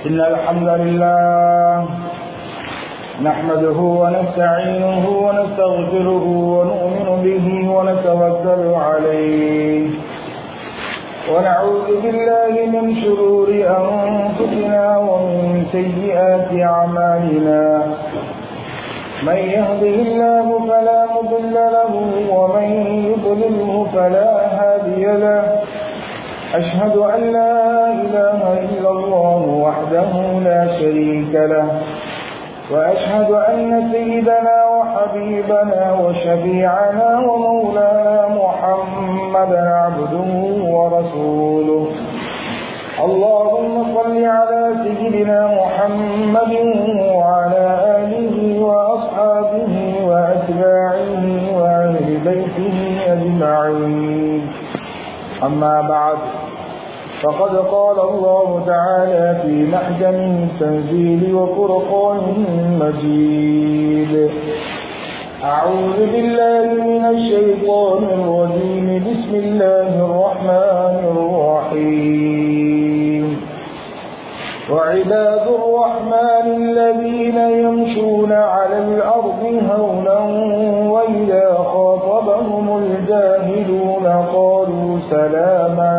إن الحمد لله نحمده ونستعينه ونستغفره ونؤمن به ونتوكل عليه ونعوذ بالله من شرور أنفسنا ومن سيئات أعمالنا من يهده الله فلا مضل له ومن يضلله فلا هادي له أشهد أن لا إله إلا الله وحده لا شريك له وأشهد أن سيدنا وحبيبنا وشفيعنا ومولانا محمدا عبده ورسوله اللهم صل على سيدنا محمد وعلى آله وأصحابه وأتباعه وأهل بيته أجمعين أما بعد فقد قال الله تعالى في محكم التنزيل وفرقان مجيد أعوذ بالله من الشيطان الرجيم بسم الله الرحمن الرحيم وعباد الرحمن الذين يمشون على الأرض هونا وإذا خاطبهم الجاهلون قالوا سلاما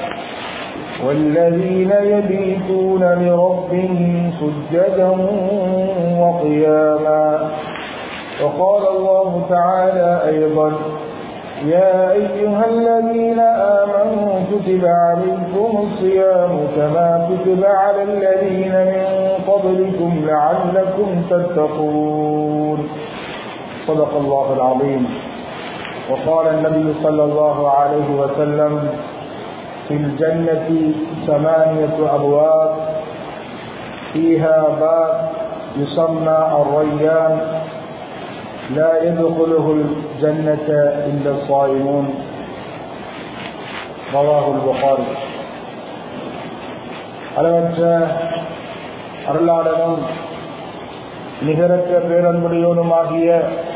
والذين يبيتون لربهم سجدا وقياما وقال الله تعالى أيضا يا أيها الذين آمنوا كتب عليكم الصيام كما كتب على الذين من قبلكم لعلكم تتقون صدق الله العظيم وقال النبي صلى الله عليه وسلم في الجنة ثمانية أبواب فيها باب يسمى الريان لا يدخله الجنة إلا الصائمون رواه البخاري அளவற்ற அருளாளனும் நிகரற்ற பேரன்புடையோனுமாகிய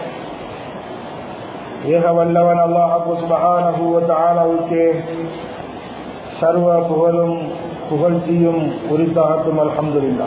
ஏக வல்லவன் அல்லாஹு சுபஹானஹுவத்தாலாவுக்கே சர்வ புகழும் புகழ்ச்சியும் உரித்தாகட்டும் அல்ஹம்துலில்லா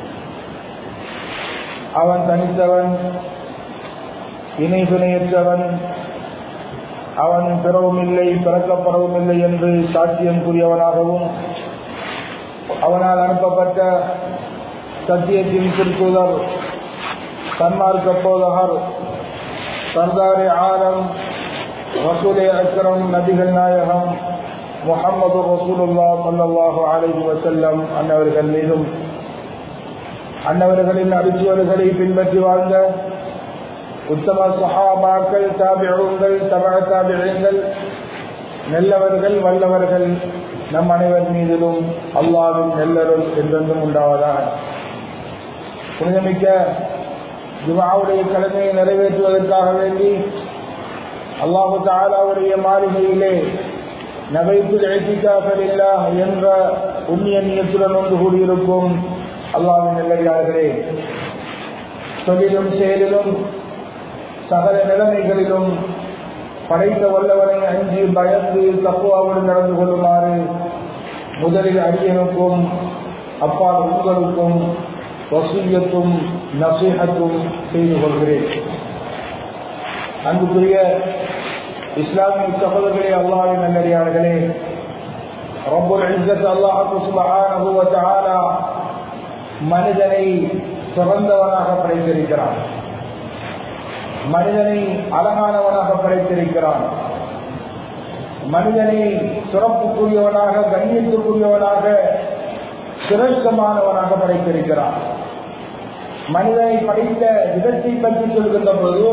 அவன் தனித்தவன் இணை துணையற்றவன் அவன் பிறவும் இல்லை பிறக்கப்படவும் இல்லை என்று சாட்சியம் கூறியவனாகவும் அவனால் அனுப்பப்பட்ட சத்தியத்தின் திருத்துதர் சன்மார்க்க போதகர் சர்தாரி ஆலம் ரசூலே அக்கரம் நபிகள் நாயகம் முகமது ரசூலுல்லா சல்லாஹு அலைஹி வசல்லம் அன்னவர்கள் மீதும் அன்னவர்களின் அடிச்சுவர்களை பின்பற்றி வாழ்ந்த உத்தம சஹாபாக்கள் தாபிகள் தபா தாபிகள் நல்லவர்கள் வல்லவர்கள் நம் அனைவர் மீதிலும் அல்லாவின் நெல்லருள் என்றென்றும் உண்டாவதாக புனிதமிக்க ஜுமாவுடைய கடமையை நிறைவேற்றுவதற்காக வேண்டி அல்லாஹு தாலாவுடைய மாளிகையிலே நகைத்து எழுத்திக்காகவில்லா என்ற உண்ணிய நியத்துடன் ஒன்று கூடியிருக்கும் அல்லாவின் நெல்லடியார்களே தொழிலும் செயலிலும் சகல நிலைமைகளிலும் படைத்த வல்லவனை அஞ்சு பயந்து தப்புவாவுடன் நடந்து கொள்ளுமாறு முதலில் அடியனுக்கும் அப்பால் உங்களுக்கும் வசூயத்தும் நசீகத்தும் செய்து கொள்கிறேன் அன்புக்குரிய இஸ்லாமிய சகோதரர்களே அல்லாவின் நல்லடியார்களே ரப்பல் இஸ்ஸத் அல்லாஹு சுப்ஹானஹு வ தஆலா மனிதனை சிறந்தவனாக படைத்திருக்கிறான் மனிதனை அழகானவனாக படைத்திருக்கிறான் மனிதனை சிறப்புக்குரியவனாக கண்ணியத்துக்குரியவனாக சிரேஷ்டமானவனாக படைத்திருக்கிறான் மனிதனை படைத்த விதத்தை பற்றி சொல்கின்ற போது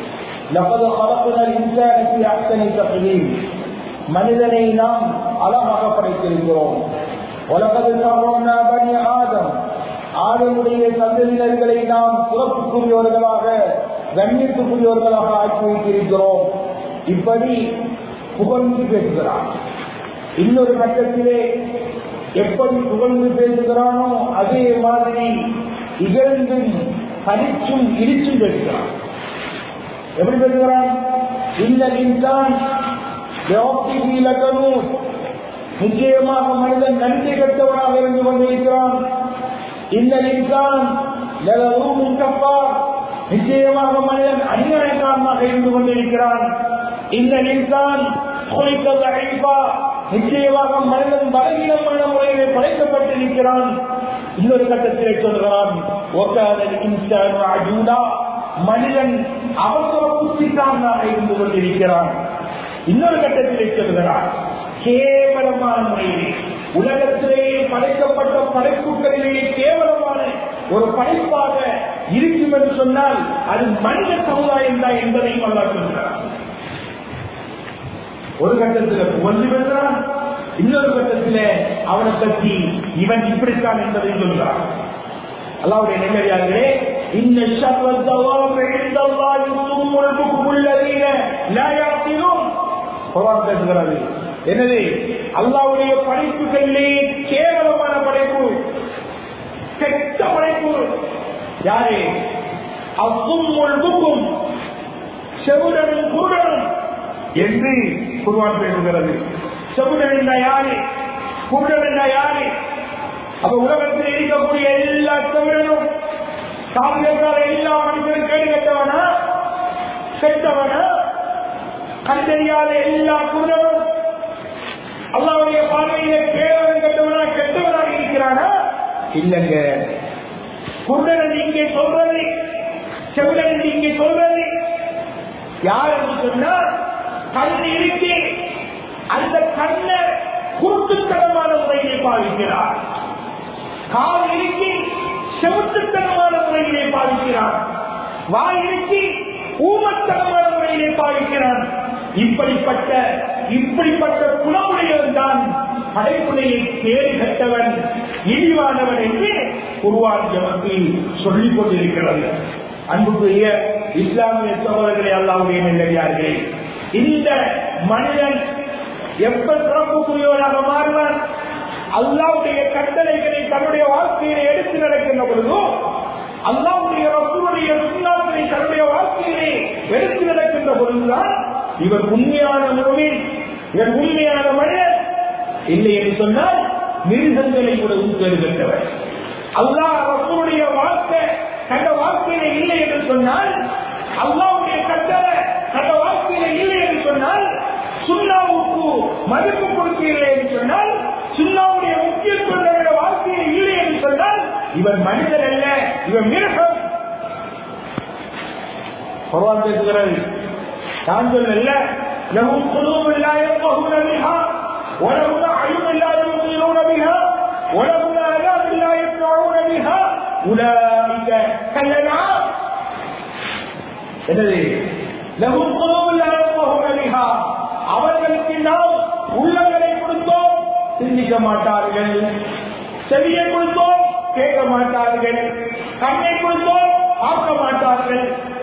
மனிதனை நாம் அழகாக படைத்திருக்கிறோம் உலகத்தில் ஆதம் ஆதமுடைய சந்ததியினர்களை நாம் சிறப்புக்குரியவர்களாக கண்ணியத்துக்குரியவர்களாக ஆக்கி வைத்திருக்கிறோம் இப்படி புகழ்ந்து பேசுகிறான் இன்னொரு கட்டத்திலே எப்படி புகழ்ந்து பேசுகிறானோ அதே மாதிரி இகழ்ந்தும் பனிச்சும் இடிச்சும் பேசுகிறான் எப்படி பேசுகிறான் இந்த இன்சான் நிச்சயமாக மனிதன் நன்றி கட்டவனாக இருந்து கொண்டிருக்கிறான் இந்த நின்றான் கப்பார் நிச்சயமாக மனிதன் அநியாயக்காரமாக இருந்து கொண்டிருக்கிறான் இந்த நின்றான் நிச்சயமாக மனிதன் பலகீனமான முறையிலே படைக்கப்பட்டிருக்கிறான் இன்னொரு கட்டத்திலே சொல்கிறான் மனிதன் அவசர புத்திக்காரனாக இருந்து கொண்டிருக்கிறான் இன்னொரு கட்டத்திலே சொல்கிறான் கேவலமான முறையிலே உலகத்திலேயே படைக்கப்பட்ட படைப்புகளிலேயே கேவலமான ஒரு படைப்பாக இருக்கும் என்று சொன்னால் அது மனித சமுதாயம் தான் என்பதையும் அல்லா சொல்கிறார் ஒரு கட்டத்தில் புகழ்ந்து வென்றான் இன்னொரு கட்டத்தில் அவனை பற்றி இவன் இப்படித்தான் என்பதையும் சொல்கிறான் அல்லாவுடைய நெல்லடியார்களே இந்த பேசுகிறது எனவே அல்லாவுடைய படைப்புகளிலே கேவலமான படைப்பு கெட்ட படைப்பு யாரே அவ்வும் முழுக்கும் செவுடனும் குருடனும் என்று குருவான் பேசுகிறது செவுடன் என்ற யாரு குருடன் என்ற யாரு அப்ப உலகத்தில் இருக்கக்கூடிய எல்லா செவிடனும் சாமியார எல்லா மனிதரும் கேடு கெட்டவனா கெட்டவனா கண் தெரியாத எல்லா குருடனும் அல்லாவுடைய பார்வையில கேவலம் கெட்டவனா கெட்டவனாக இருக்கிறானா இல்லங்க குருடன் நீங்க சொல்றது செவிடன் நீங்க சொல்றது யார் என்று சொன்னா கண் இருக்கு அந்த கண்ணை குருட்டுத்தனமான முறையிலே பாவிக்கிறார் கால் இருக்கு செவுத்துத்தனமான முறையிலே பாவிக்கிறார் வாய் இருக்கு ஊமத்தனமான முறையிலே பாவிக்கிறான் இப்படிப்பட்ட இப்படிப்பட்ட குணமுடையவன் தான் படைப்புடையை தேடி கட்டவன் இழிவானவன் என்று குருவான் எமக்கு சொல்லிக் கொண்டிருக்கிறது அன்புக்குரிய இஸ்லாமிய சகோதரர்களை அல்லாவுடைய நெல்லடியார்களே இந்த மனிதன் எப்ப சிறப்புக்குரியவனாக மாறுவான் அல்லாவுடைய கட்டளைகளை தன்னுடைய வாழ்க்கையில எடுத்து நடக்கின்ற பொழுதோ அல்லாவுடைய ரசூருடைய சுண்ணாக்களை தன்னுடைய வாழ்க்கையிலே எடுத்து நடக்கின்ற பொழுதுதான் இவர் உண்மையான முழுமின் இவர் உண்மையான மனிதன் இல்லை என்று சொன்னால் மிருகங்களை கூட பெறுகின்றவர் அல்லாஹ் ரசூருடைய வாழ்க்கை கண்ட வாழ்க்கையில இல்லை என்று சொன்னால் அல்லாவுடைய கட்டளை கண்ட வாழ்க்கையில இல்லை என்று சொன்னால் சுண்ணாவுக்கு மதிப்பு கொடுக்கவில்லை என்று சொன்னால் சுண்ணாவுடைய முக்கியத்துவம் தன்னுடைய வாழ்க்கையில் இல்லை என்று சொன்னால் இவன் மனிதன் அல்ல இவன் மிருகம் பகவான் பேசுகிறது நான் சொல்லல لهم قلوب لا يفقهون بها ولهم أعين لا يبصرون بها ولهم آذان لا يسمعون بها أولئك كالأنعام எனவே லகும் குலூபுல் லா யஃகஹூன பிஹா அவர்களுக்கு நாம் உள்ளங்களை கொடுத்தோம் சிந்திக்க மாட்டார்கள் செவியை கொடுத்தோம் கேட்க மாட்டார்கள் கண்ணை கொடுத்தோம் பார்க்க மாட்டார்கள்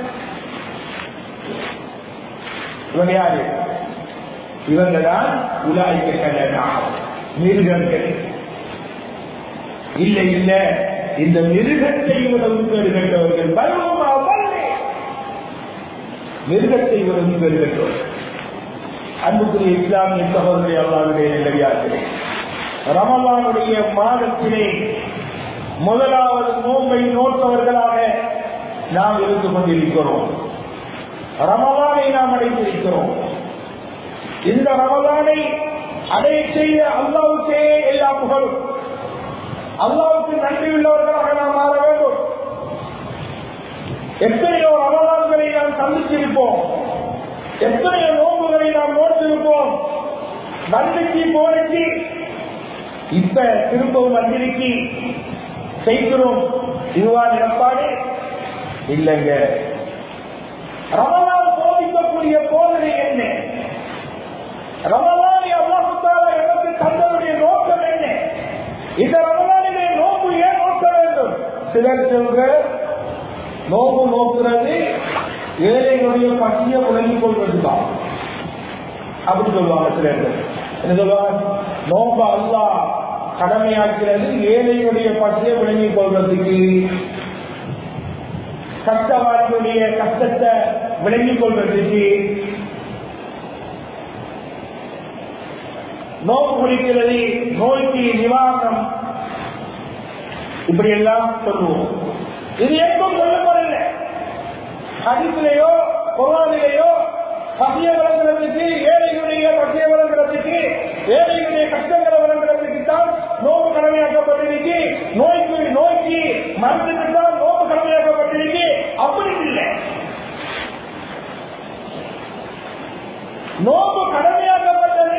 இவங்க யாரு இவங்க தான் உலாய்க்க கல்யாணா மிருகங்கள் இல்லை இல்ல இந்த மிருகத்தை விட உட்பெறுகின்றவர்கள் பருவமா பல்லே மிருகத்தை விட உட்பெறுகின்றவர்கள் அன்புக்குரிய இஸ்லாமிய சகோதரி அல்லாவுடைய நிலையாகிறே ரமலானுடைய மாதத்திலே முதலாவது நோன்பை நோட்டவர்களாக நாம் இருந்து கொண்டிருக்கிறோம் ரமலானை நாம் அடைந்திருக்கிறோம் இந்த ரமலானை அடைய செய்ய அல்லாவுக்கே எல்லா புகழும் அல்லாவுக்கு நன்றி உள்ளவர்களாக நாம் மாற வேண்டும் எத்தனையோ ரமலான்களை நாம் சந்திச்சிருப்போம் எத்தனையோ நோம்புகளை நாம் நோட்டிருப்போம் வந்துச்சு போனச்சு இப்ப திரும்பவும் வந்திருக்கி செய்கிறோம் இதுவா நிலப்பாடு இல்லைங்க ரமலான் போதிக்கக்கூடிய போதனை என்ன ரமலானை அல்லாஹுத்தால எனக்கு தந்தனுடைய நோக்கம் என்ன இந்த ரமலானிலே நோக்கு ஏன் நோக்க வேண்டும் சிலர் சொல்ற நோக்கு நோக்குறது ஏழைகளுடைய பசிய விளங்கிக் கொள்வதுதான் அப்படி சொல்லுவாங்க சிலர் என்ன சொல்லுவாங்க நோக்க அல்லா கடமையாக்கிறது ஏழைகளுடைய பசிய விளங்கிக் கொள்வதற்கு கஷ்டவாதிகளுடைய கஷ்டத்தை விளங்கிக் கொள்வதற்கு நோக்கு குடிக்கிறது நோய்க்கு நிவாரணம் இப்படி எல்லாம் சொல்லுவோம் இது எங்கும் சொல்லப்படவில்லை ஹதீஸிலேயோ குரானிலேயோ பசிய வழங்குறதுக்கு ஏழைகளுடைய பசிய வழங்குறதுக்கு ஏழைகளுடைய கஷ்டங்களை வழங்குறதுக்கு தான் நோம்பு கடமையாக்கப்பட்டிருக்கு நோய்க்கு நோய்க்கு மருந்துக்கு தான் நோம்பு கடமையாக்கப்பட்டிருக்கு அப்படி இல்லை நோம்பு கடமையாக்கப்பட்டது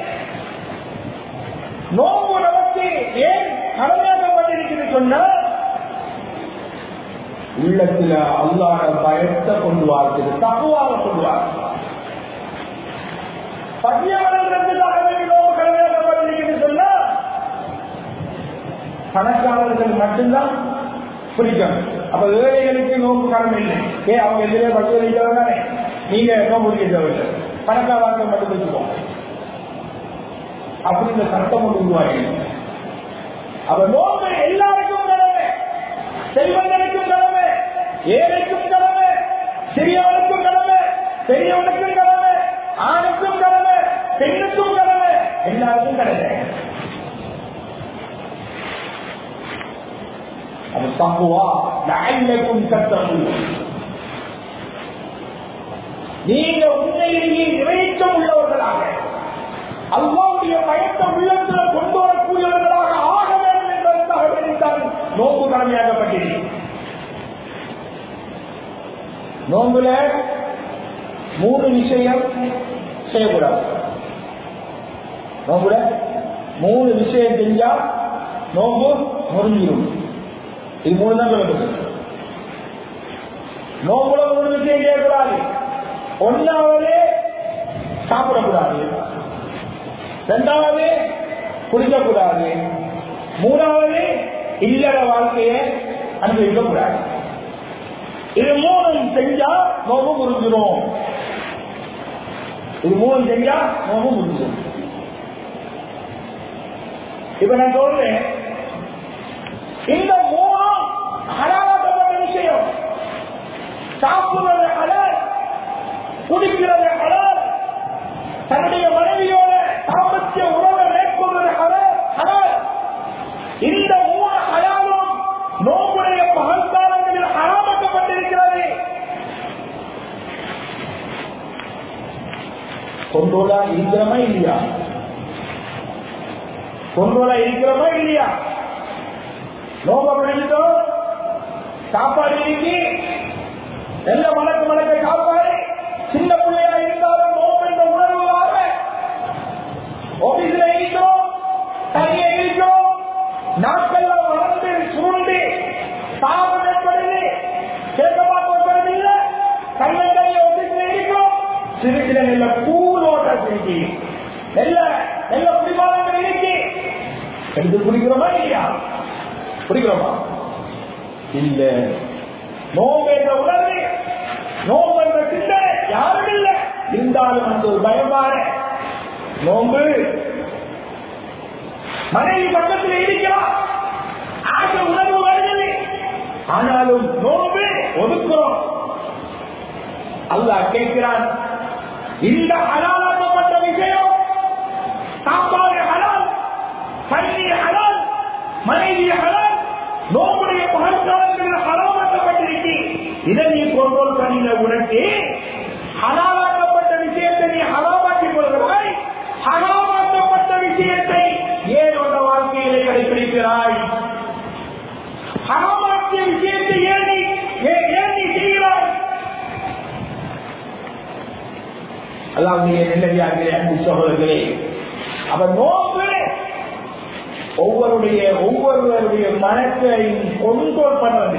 நோம்பு நமக்கு ஏன் கடமையாக்கப்பட்டிருக்குன்னு சொன்னா உள்ளத்துல அல்லாத பயத்தை கொண்டு வாழ்க்குது தப்புவாக சொல்லுவார் பசியவர்களுக்காகவே நோம்பு கடமையாக்கப்பட்டிருக்குன்னு சொன்னா பணக்காரர்கள் மட்டும்தான் பிடிக்கும் அப்ப ஏழைகளுக்கு நோம்பு கடமை இல்லை ஏ அவங்க எதிரே பசி அளிக்கிறவங்க தானே நீங்க நோம்பு பிடிக்கிறவர்கள் பணக்காரர்கள் மட்டும் பிடிச்சுக்கோங்க அப்படி இந்த சட்டம் ஒன்று உருவாகி அப்ப நோம்பு எல்லாருக்கும் கடமை செல்வங்களுக்கும் கடமை ஏழைக்கும் கடமை சிறியவனுக்கும் கடமை பெரியவனுக்கும் கடமை ஆணுக்கும் கடமை பெண்ணுக்கும் கடமை எல்லாருக்கும் கடமை அது தப்புவா லஅல்லக்கும் தத்தகும் நீங்க உண்மையிலேயே இறைச்சம் உள்ளவர்களாக அல்லாவுடைய பயத்தை உள்ளத்தில் கொண்டு வரக்கூடியவர்களாக ஆக வேண்டும் என்பதற்காக வேண்டித்தான் நோம்பு கடமையாக்கப்பட்டிருக்கிறது நோம்புல மூணு விஷயம் செய்யக்கூடாது நோம்புல மூணு விஷயம் செஞ்சா நோம்பு முறிஞ்சிடும் இது மூணு தான் சொல்லப்பட்டது நோம்புல மூணு விஷயம் செய்யக்கூடாது ஒன்னாவது சாப்பிடக்கூடாது இரண்டாவது குடிக்கக்கூடாது மூணாவது இல்லற வாழ்க்கையை அனுபவிக்கக்கூடாது இது மூணும் செஞ்சா நோம்பு முறிஞ்சிடும் இது மூணு செஞ்சா நோம்பு முறிஞ்சிடும் இப்ப நான் சொல்றேன் இந்த மூணும் ஹலாலாக்கப்பட்ட விஷயம் சாப்பிடுறது ஹலால் குடிக்கிறது ஹலால் தன்னுடைய மனைவியோட தாம்பத்திய உறவை மேற்கொள்வது ஹலால் ஹலால் இந்த மூணு ஹலாலும் நோம்புடைய பகல்காலங்களில் ஹராமாக்கப்பட்டிருக்கிறது கொண்டோலா இருக்கிறோமா இல்லையா கொண்டோலா இருக்கிறோமா இல்லையா நோம்ப பிடிச்சதோ சாப்பாடு இருக்கு நல்ல மணக்கு மணக்க சாப்பாடு சின்ன பிள்ளையா இருந்தாலும் நோம்பு என்ற உணர்வு வாங்க ஆபீஸ்ல இருக்கிறோம் தனியே இருக்கிறோம் நாட்கள்லாம் வளர்ந்து சுருண்டு தாபம் ஏற்படுது கேட்கமா போகிறது இல்ல கண்ணங்கரிய ஆபீஸ்ல இருக்கிறோம் சிறு சில நல்ல கூலோட்ட செஞ்சு நல்ல நல்ல குடிபாலங்கள் இருக்கு எடுத்து குடிக்கிறோமா இல்லையா குடிக்கிறோமா இல்ல நோம்பு என்ற உணர்வு நோம்பு என்ற சிந்தனை யாரும் இல்லை இருந்தாலும் அந்த ஒரு பயமான நோம்பு மனைவி பக்கத்தில் இருக்கிறார் ஆசை உணர்வு வருகிறது ஆனாலும் நோம்பு ஒதுக்குறோம் அல்லாஹ் கேட்கிறான் இந்த ஹலாலாக்கப்பட்ட விஷயம் சாப்பாடு ஹலால் தண்ணீர் ஹலால் மனைவி ஹலால் நோம்புடைய பகற்காலங்களில் ஹலாமாக்கப்பட்டிருக்கு இதை நீ கொண்டோல் பண்ணின உனக்கு ஹலாலாக்கப்பட்ட விஷயத்தை நீ ஹலாமாக்கிக் கொள்கிறாய் ஹலாமாக்கப்பட்ட விஷயத்தை ஏன் உள்ள வாழ்க்கையிலே கடைபிடிக்கிறாய் ஹராமாக்கிய விஷயத்தை ஏன் நீ ஏன் ஏன் நீ செய்கிறாய் அல்லாவுடைய நிலையாகிற அன்பு சகோதரர்களே அவன் நோக்கு ஒவ்வொருடைய ஒவ்வொருவருடைய மனத்தையும் கொண்டோல் பண்ணுவது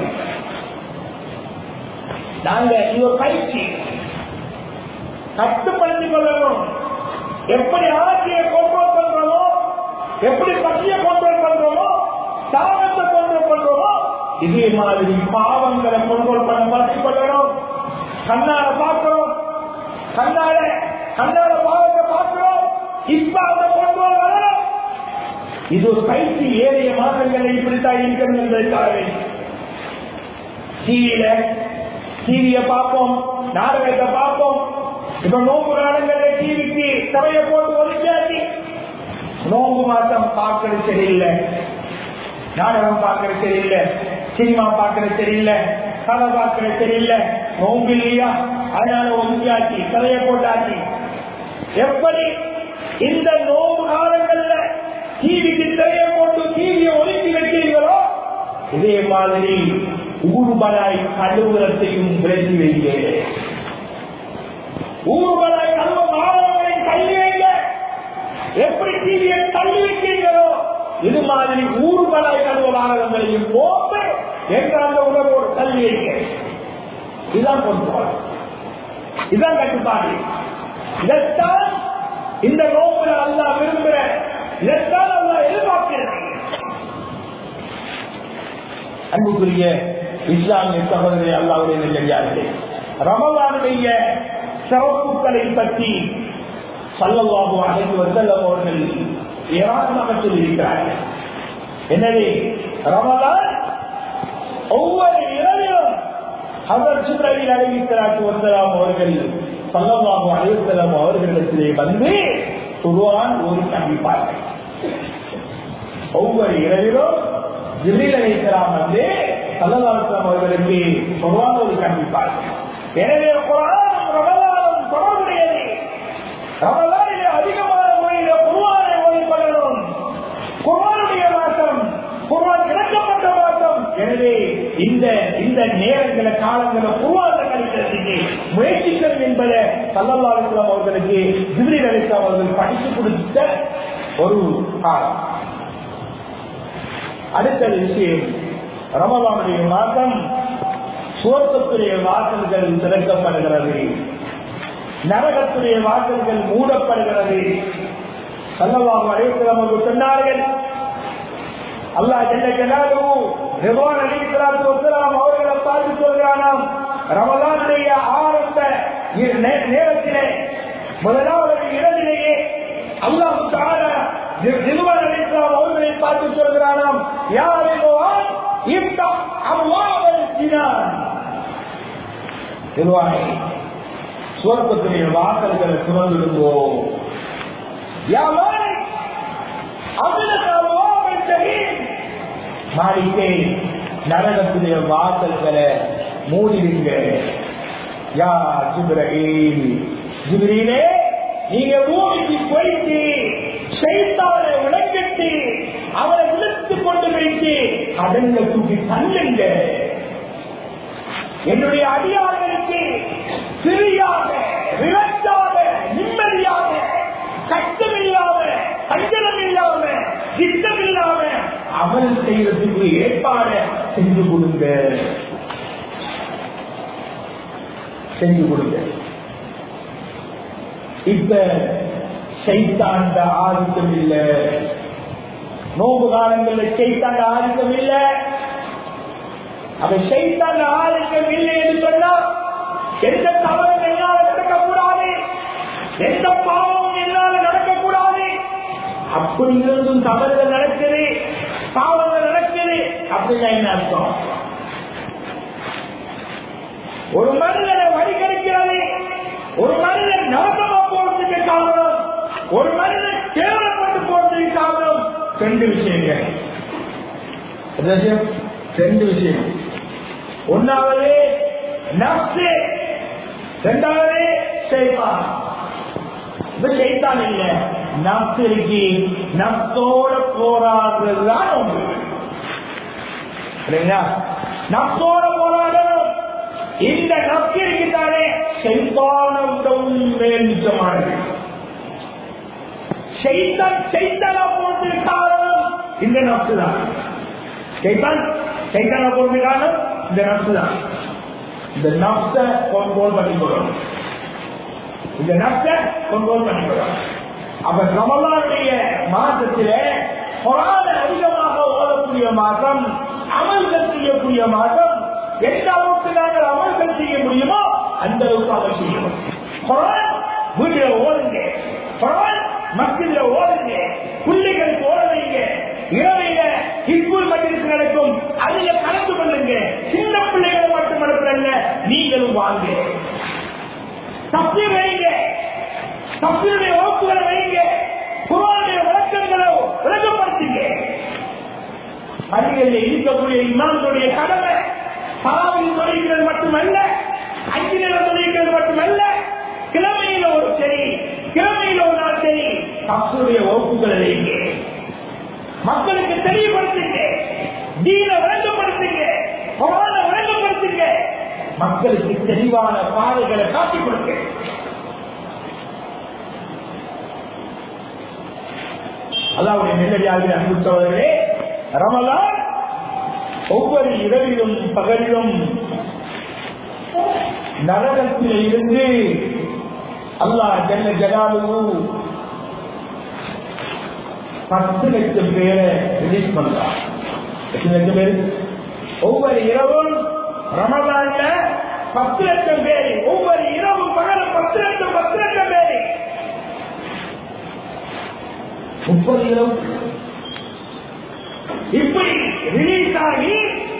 நாங்க இது ஒரு பயிற்சி கட்டுப்படுத்திக் கொள்ளணும் எப்படி ஆட்சியை கண்ட்ரோல் பண்றோமோ எப்படி பசியை கண்ட்ரோல் பண்றோமோ தாகத்தை கண்ட்ரோல் பண்றோமோ இதே மாதிரி பாவங்களை கண்ட்ரோல் பண்ண பழக்கிக் கொள்ளணும் கண்ணால பார்க்கிறோம் கண்ணால கண்ணால பாவத்தை பார்க்கிறோம் இப்ப அந்த கண்ட்ரோல் வரணும் இது ஒரு பயிற்சி ஏழைய மாதங்களை இப்படித்தான் இருக்கிறது என்பதற்காக டிவியில டிவிய பார்ப்போம் நாடகத்தை பார்ப்போம் இப்ப நோம்பு நாடகங்களை டிவிக்கு சபையை போட்டு ஒதுக்கியாச்சு நோம்பு மாசம் பார்க்கறது சரியில்லை நாடகம் பார்க்கறது சரியில்லை சினிமா பார்க்கறது சரியில்லை கதை பார்க்கறது சரியில்லை நோம்பு இல்லையா அதனால ஒன்றியாச்சு கதையை போட்டாச்சு எப்படி இந்த நோம்பு காலங்கள்ல டிவிக்கு திரையை போட்டு டிவியை ஒதுக்கி வைக்கிறீங்களோ இதே மாதிரி ஊர்வலாய் கழுவுறத்தையும் விலகி வைங்க ஊர்வலாய் கழுவ மாணவர்களை தள்ளி வைங்க எப்படி டிவியை தள்ளி வைக்கிறீங்களோ இது மாதிரி ஊர்வலாய் கழுவ மாணவர்களையும் போட்டு என்ற அந்த உணவோடு தள்ளி வைங்க இதுதான் கொண்டு இதுதான் கட்டுப்பாடு இதைத்தான் இந்த நோக்கில அல்லா விரும்புகிற இதைத்தான் அல்லா எதிர்பார்க்கிறது அன்புக்குரிய இஸ்லாமிய சகோதரி அல்லாவுடைய நெல்லடியார்களே ரமலானுடைய சிறப்புகளை பற்றி சல்லல்லாஹு அலைஹி வஸல்லம் அவர்கள் ஏராளமாக சொல்லியிருக்கிறார்கள் எனவே ரமலான் ஒவ்வொரு இரவிலும் அவர் சுப்ரவில் அறிவிக்கிறார் வசலாம் அவர்கள் சல்லல்லாஹு அலைஹி வஸல்லம் அவர்களிடத்திலே வந்து குர்ஆன் ஒரு கண்டிப்பார்கள் ஒவ்வொரு இரவிலும் ஜிப்ரீல் அலைஹிஸ்ஸலாம் வந்து சல்லல்லாஹு அலைஹி வஸல்லம் அவர்களுக்கு குர்ஆன் ஒரு கண்டிப்பார்கள் எனவே குர்ஆன் ரமலானும் தொடர்புடையது ரமலானிலே அதிகமான முறையில குர்ஆனை ஓதிப்படணும் குர்ஆனுடைய மாற்றம் குர்ஆன் இறக்கப்பட்ட மாற்றம் எனவே இந்த இந்த நேரங்கள காலங்கள குர்ஆனை கழிக்கிறதுக்கு முயற்சிக்கணும் என்பதை சல்லல்லாஹு அலைஹி வஸல்லம் அவர்களுக்கு ஜிப்ரீல் அலைஹிஸ்ஸலாம் அவர்கள் படித்து கொடுத்த ஒரு காலம் அடுத்த விஷயம் ரமலானுடைய மாதம் சுவர்க்கத்துடைய வாசல்கள் திறக்கப்படுகிறது நரகத்துடைய வாசல்கள் மூடப்படுகிறது சல்லவாக அழைக்கிறவங்க சொன்னார்கள் அல்லா ஜெல்ல ஜலாலு ரிவான் அலிஸ்லாத்து வசலாம் அவர்களை பார்த்து சொல்கிறானாம் ரமலானுடைய ஆரம்ப இ- நே- நேரத்திலே முதலாவது இரவிலேயே அல்லாஹ் தாரா நிறுவன அலிஸ்லாம் அவர்களை பார்த்து சொல்கிறானாம் யார் ரிவான் இந்த அல்லாவல் சினான் நிர்வாணி சுவர்க்கத்துடைய வாசல்களை சுமந்துடுங்கோ யாவாய் மாளிகை நரகத்துடைய வாசல்களை மூடிடுங்க யா ஜிப்ரீல் ஜிப்ரீலே நீங்க பூமிக்கு போயிட்டு சைத்தானை விளக்கிட்டு அவரை இழுத்து கொண்டு வைத்து அதங்க தூக்கி தள்ளுங்க என்னுடைய அடியார்களுக்கு சிறியாக விளக்காக நிம்மதியாக கஷ்டமில்லாம சஞ்சலம் இல்லாம திட்டம் இல்லாம அமல் செய்யறதுக்கு ஏற்பாடு செஞ்சு கொடுங்க செஞ்சு கொடுங்க இப்ப சைத்தாண்ட ஆதிக்கம் இல்ல நோம்பு காலங்கள்ல சைத்தாண்ட ஆதிக்கம் இல்லை அவன் செய்தான் ஆதிக்கம் இல்லை என்று சொன்னா எந்த தவறும் என்னால நடக்கக்கூடாது எந்த பாவமும் என்னால நடக்கக்கூடாது அப்படி இருந்தும் தவறுகள் நடக்குது பாவங்கள் நடக்குது அப்படின்னா என்ன அர்த்தம் ஒரு மனிதனை வழிகரிக்கிறது ஒரு மனிதன் நரகமா போறதுக்கு காரணம் ஒரு மனிதன் கேவலப்பட்டு போறதுக்கு காரணம் ரெண்டு விஷயங்கள் என்ன விஷயம்? ரெண்டு விஷயம் ஒன்னாவது நப்சு இரண்டாவது செய்வான் இது செய்தான் இல்ல நப்சு இருக்கு நப்சோட போராடுறதுதான் ஒன்று இல்லைங்களா நப்சோட போராடணும் இந்த நப்சு இருக்குதானே செய்தானம் மேல்மிச்சமானது செய்தான் செய்தானா போறதுக்கு காரணம் இந்த நப்சு தான் சைத்தான் சைத்தான போறது காரணம் இந்த நப்சு தான் இந்த நப்ச கண்ட்ரோல் பண்ணிக்கொள்ளணும் இந்த நப்ச கண்ட்ரோல் பண்ணிக்கொள்ளணும் அப்ப ரமலானுடைய மாசத்தில குரான அதிகமாக ஓதக்கூடிய மாதம் அமல்கள் செய்யக்கூடிய மாதம் எந்த அளவுக்கு நாங்கள் அமல்கள் செய்ய முடியுமோ அந்த அளவுக்கு அமல் செய்யணும் குரான் வீட்டுல ஓடுங்க குரான் மத்தியில ஓடுங்க பிள்ளைகளுக்கு ஓட வைங்க இரவையில ஹிஸ்புல் மஜ்லிஸ் நடக்கும் அதுல கலந்து கொள்ளுங்க சின்ன பிள்ளைகளை மட்டும் அனுப்புறல்ல நீங்களும் வாங்க தப்பீர் வைங்க தப்பீருடைய வகுப்புகளை வைங்க குரானுடைய விளக்கங்களை விளக்கப்படுத்துங்க பள்ளி பள்ளிகளில் இருக்கக்கூடிய இமாம்களுடைய கடமை பாவில் தொழில்கள் மட்டுமல்ல அஞ்சு நில தொழில்கள் மட்டுமல்ல கிழமையில ஒரு சரி கிழமையில ஒரு நாள் சரி தப்புடைய வகுப்புகள் வைங்க மக்களுக்கு தெரியப்படுத்துங்க தீன விளங்கப்படுத்துங்க குரான விளங்கப்படுத்துங்க மக்களுக்கு தெளிவான பாதைகளை காட்டிக் கொடுங்க அல்லாவுடைய நெல்லடியாக அன்பு சோழர்களே ரமலான் ஒவ்வொரு இரவிலும் பகலிலும் நரகத்தில் இருந்து அல்லாஹ் ஜல்ல ஜலாலு பத்து லட்சம் பேரை ரிலீஸ் பண்றான் எத்தனை லட்சம் பேர் ஒவ்வொரு இரவும் ரமலான்ல பத்து லட்சம் பேர் ஒவ்வொரு இரவும் பகலும் பத்து லட்சம் பத்து லட்சம் பேர் முப்பது இரவு இப்படி ரிலீஸ் ஆகி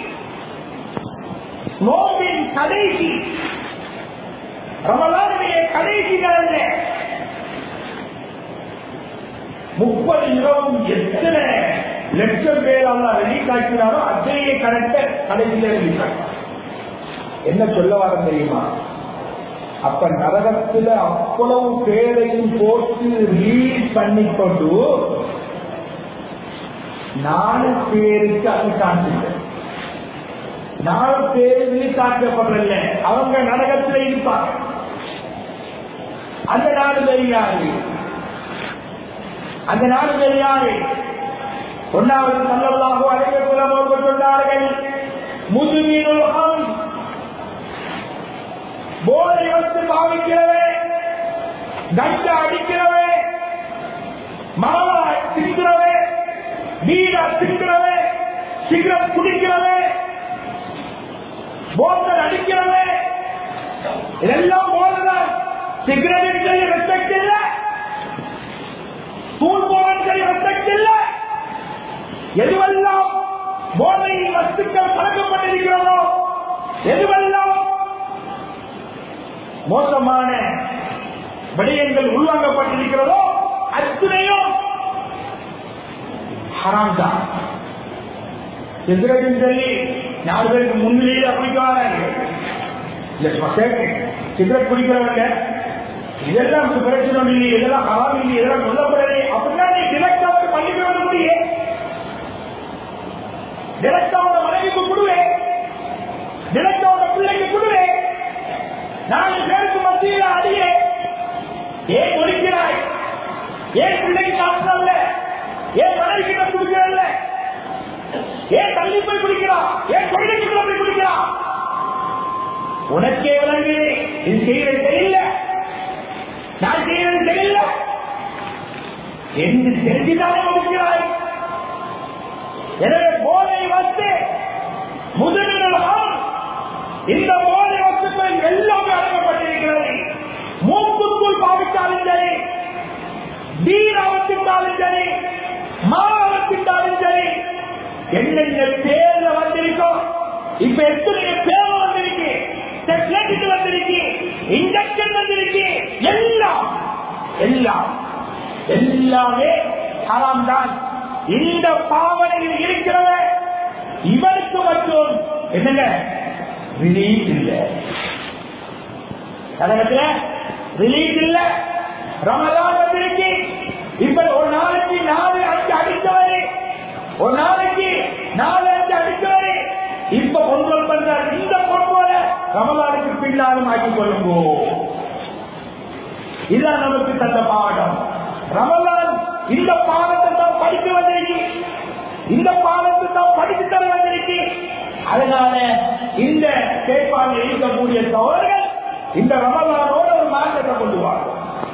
நோம்பின் கடைசி ரமலானுடைய கடைசி நாள்ல முப்பது இரவும் எத்தனை லட்சம் பேர் அல்லா ரிலீஸ் ஆக்கினாரோ அத்தனையே கரெக்ட கடைசியில ரிலீஸ் ஆக்கினார் என்ன சொல்ல வர தெரியுமா அப்ப நரகத்துல அவ்வளவு பேரையும் போட்டு ரிலீஸ் பண்ணி கொண்டு நாலு பேருக்கு அது காண்பிக்க நாலு பேர் ரிலீஸ் ஆக்கப்படுறல அவங்க நரகத்துல இருப்பாங்க அந்த நாடு தெரியாது அந்த நாடு தெரியாது ஒன்னாவது நல்லதாக அழைக்கக்குள்ள அவர்கள் சொன்னார்கள் முதுமீனுலகம் போதை வந்து பாவிக்கிறவே கஞ்சா அடிக்கிறவே மாவா திக்கிறவே வீடா திக்கிறவே சிகரெட் குடிக்கிறவே போத்தல் அடிக்கிறவே இதெல்லாம் போதுதான் சிகரெட் சொல்லி ரெஸ்பெக்ட் இல்ல தூள் போவன் சொல்லி ரெஸ்பெக்ட் இல்ல எதுவெல்லாம் போதையில் வஸ்துக்கள் பழக்கப்பட்டிருக்கிறதோ எதுவெல்லாம் மோசமான விடயங்கள் உள்வாங்கப்பட்டிருக்கிறதோ அத்துணையும் ஹராம் தான் எதிரடின்னு சொல்லி நாலு பேருக்கு முன்னிலையில் குடிக்க வராங்க சிகரெட் குடிக்கிறவங்க இதெல்லாம் பிரச்சனை இல்லை இதெல்லாம் ஹராம் இல்லை இதெல்லாம் சொல்லப்படலை அப்படின்னா நீ டிரெக்டாவது பள்ளிக்கு வந்து முடியே டிரெக்டாவோட மனைவிக்கு கொடுவே டிரெக்டாவோட பிள்ளைக்கு கொடுவே நாலு பேருக்கு மத்தியில் அடியே ஏன் ஒழிக்கிறாய் ஏன் பிள்ளைக்கு சாப்பிடல ஏன் மனைவி கிட்ட குடிக்கிறல்ல ஏன் தள்ளி போய் குடிக்கிறா ஏன் கொள்ளைக்கு போய் குடிக்கிறா உனக்கே விளங்கு இது செய்யறது தெரியல நான் செய்யறது தெரியல என்று தெரிஞ்சுதானே ஒதுக்கிறாய் எனவே போதை வந்து முதலிடம் இந்த போதை வஸ்துக்கள் எல்லாமே அடங்கப்பட்டிருக்கிறது மூக்குக்குள் பாவித்தாலும் சரி வீராவத்திட்டாலும் சரி மாவத்திட்டாலும் சரி என்னென்ன பேர்ல வந்திருக்கோம் இப்ப எத்தனை பேர் வந்திருக்கு டெக்லெட் வந்திருக்கு இன்ஜெக்ஷன் வந்திருக்கு எல்லாம் எல்லாம் எல்லாமே ஹராம் தான் இந்த பாவனையில் இருக்கிறவ இவருக்கு மட்டும் என்னங்க ரிலீஸ் இல்ல கழகத்துல ரிலீஸ் இல்ல ரமதான் வந்திருக்கு இப்ப ஒரு நாளைக்கு நாலு அஞ்சு அடித்தவரு ஒரு நாளைக்கு நாலு அஞ்சு அடித்தவரு இப்ப கொண்டு பண்றார் இந்த பொறுப்போல ரமலானுக்கு பின்னாலும் ஆக்கிக் கொள்ளுங்கோ இதுதான் நமக்கு தந்த பாடம் ரமலான் இந்த பாடத்தை தான் படித்து வந்திருக்கு இந்த பாடத்தை தான் படித்து தர வந்திருக்கு அதனால இந்த கேட்பாங்க இருக்கக்கூடிய தவறுகள் இந்த ரமலானோட ஒரு மாற்றத்தை கொண்டு வாங்க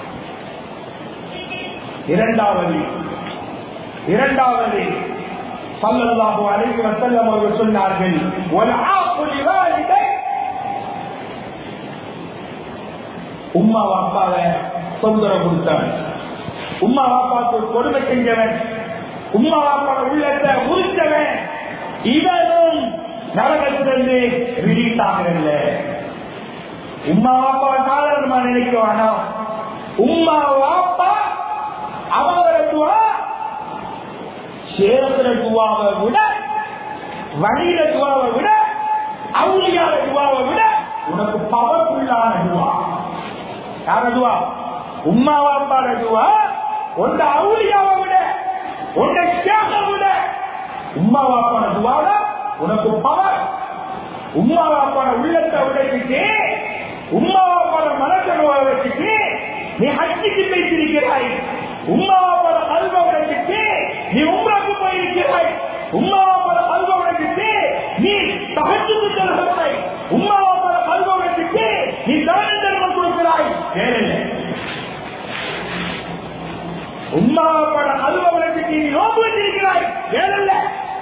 இரண்டாவது இரண்டாவது சல்லல்லாஹு அலைஹி வஸல்லம் அவர்கள் சொன்னார்கள் ஒரு ஆப்புலி வாலிதை உம்மா வாப்பாவை தொந்தரவு கொடுத்தவன் உம்மா வாப்பாவுக்கு கொடுமை செஞ்சவன் உம்மா வாப்பாவை உள்ளத்தை முறித்தவன் இவனும் நரகத்திலிருந்து ரிலீஸ் ஆகிறதில்ல உம்மா வாப்பாவை சாதாரணமா நினைக்க வேணாம் உம்மா வாப்பா அவங்களோட துவா சேரத்துல துவாவை விட வழியில துவாவை விட அவுளியார துவாவை விட உனக்கு பவர்ஃபுல்லான துவா யார துவா உம்மா வாப்பாட துவா உண்ட அவுளியாவை விட உண்ட சேக விட உம்மா வாப்பாட துவால உனக்கு பவர் உம்மா வாப்பாட உள்ளத்தை உடைச்சிட்டு உம்மா வாப்பாட மனக்கணுவை வச்சுட்டு நீ ஹஜ்ஜிக்கு பேசியிருக்கிறாய் உம்மா வாப்பாட கல்வை உடைச்சிட்டு நீ உம்ராக்கு போயிருக்கிறாய் உம்மா வாப்பாட கல்வை உடைச்சிட்டு நீ தகச்சுக்கு செல்கிறாய் உம்மா வாப்பாட கல்வை உடைச்சிட்டு நீ தான தர்மம் கொடுக்கிறாய் வேற இல்லை உம்மா வாப்பாட கல்வை உடைச்சிட்டு நீ நோக்கு வச்சிருக்கிறாய் வேற இல்லை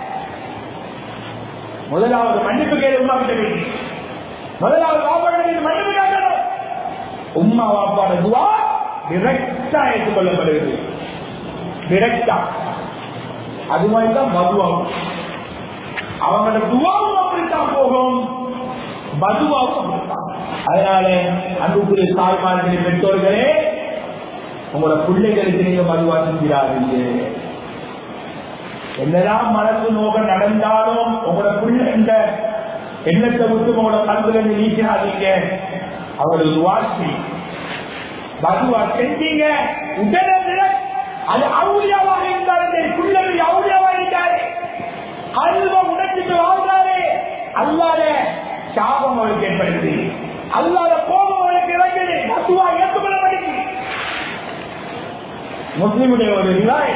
முதலாவது மன்னிப்பு கேள்வி உமா கிட்ட போய் முதலாவது வாப்பாட மன்னிப்பு கேட்கணும் உம்மா வாப்பாட துவா டிரெக்டா ஏற்றுக்கொள்ளப்படுகிறது டிரெக்டா அது மாதிரி தான் மதுவாகும் அவங்களோட துவாவும் அப்படித்தான் போகும் மதுவாவும் அப்படித்தான் அதனால அன்புக்குரிய தாய்மார்களின் பெற்றோர்களே உங்களோட பிள்ளைகளுக்கு நீங்க மதுவா செஞ்சிடாதீங்க என்னதான் மனசு நோக்கம் நடந்தாலும் உங்களோட பிள்ளை இந்த எண்ணத்தை விட்டு உங்களோட கண்ணுல இருந்து நீக்கிறாதீங்க அவங்களுக்கு வாசி மதுவா செஞ்சீங்க உடனே அது அவுளியாவாக இருந்தாலும் சரி பிள்ளைகள் அவுளியாவாக இருந்தாரு கல்வ உடைச்சிட்டு வாழ்ந்தாரு அல்லாத சாபம் அவளுக்கு ஏற்படுது அல்லாத கோபம் அவளுக்கு இறங்குது மதுவா ஏற்றுக்கொள்ள மாட்டேங்குது முஸ்லிமுடைய ஒரு ரிவாய்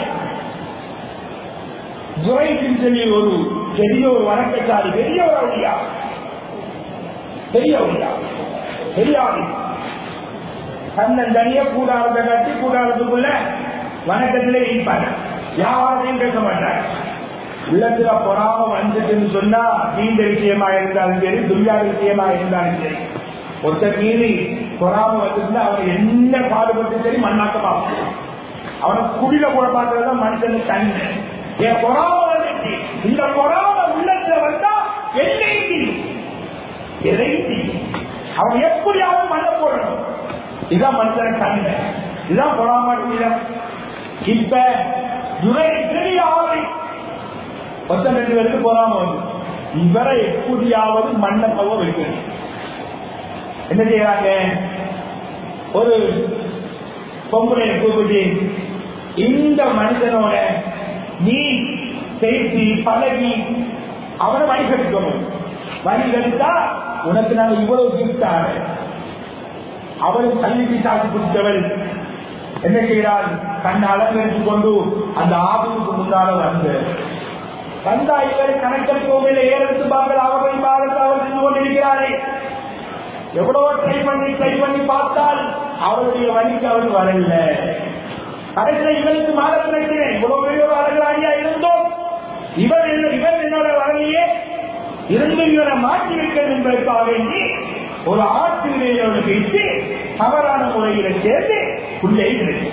ஜுரைத்தின் சொல்லி ஒரு பெரிய ஒரு வணக்கச்சாரி பெரிய ஒரு அவுளியா பெரிய அவுளியா பெரிய ஆளு தன்னன் தனிய கூடாரத்தை கட்டி கூடாரத்துக்குள்ள வணக்கத்திலே இருப்பாங்க யாரையும் பேச மாட்டாங்க உள்ளத்துல பொறாம வந்துட்டுன்னு சொன்னா நீண்ட விஷயமா இருந்தாலும் சரி துரியா விஷயமா இருந்தாலும் சரி ஒருத்த மீறி பொறாம வந்துருந்தா அவன் என்ன பாடுபட்டு சரி மண்ணாக்கமா அவனை குடியில கூட பார்க்கறதுதான் மனுஷன் தண்ணி என் பொறாம வந்துச்சு இந்த பொறாம உள்ளத்துல வந்தா எதையும் செய்யும் எதையும் செய்யும் அவன் எப்படியாவது மண்ண போடணும் இதான் மனுஷன் தன்மை இதுதான் பொறாம வீரம் இப்ப துரை பெரிய ஆலை ஒருத்தன் ரெண்டு பேருக்கு பொறாம வந்து இவரை எப்படியாவது மண்ணை கவ வைக்கணும் என்ன செய்யறாங்க ஒரு பொம்பளை கூப்பிட்டு இந்த மனுஷனோட நீ பேசி பழகி அவனை வழிகெடுக்கணும் வழிகெடுத்தா உனக்கு நான் இவ்வளவு கிஃப்ட் ஆகிறேன் அவள் கல்வி சாட்சி பிடித்தவள் என்ன செய்கிறாள் தன்னை அலங்கரித்து கொண்டு அந்த ஆபத்துக்கு முன்னால வந்து வந்தா இவர் கணக்கல் கோவில ஏறெடுத்து பார்க்கல அவரை பார்த்து அவர் நின்று கொண்டிருக்கிறாரே எவ்வளவோ ட்ரை பண்ணி ட்ரை பண்ணி பார்த்தால் அவருடைய வழிக்கு அவர் வரல கடைசியில் இவருக்கு மாற பிரச்சனை இவ்வளவு பெரிய ஒரு அழகாரியா இருந்தோம் இவர் என்ன இவர் என்னோட வரலையே இருந்து இவரை மாற்றி வைக்கிறது என்பதற்காக வேண்டி ஒரு ஆசிரியரோடு பேசி தவறான முறையில சேர்ந்து உள்ளே இருக்கு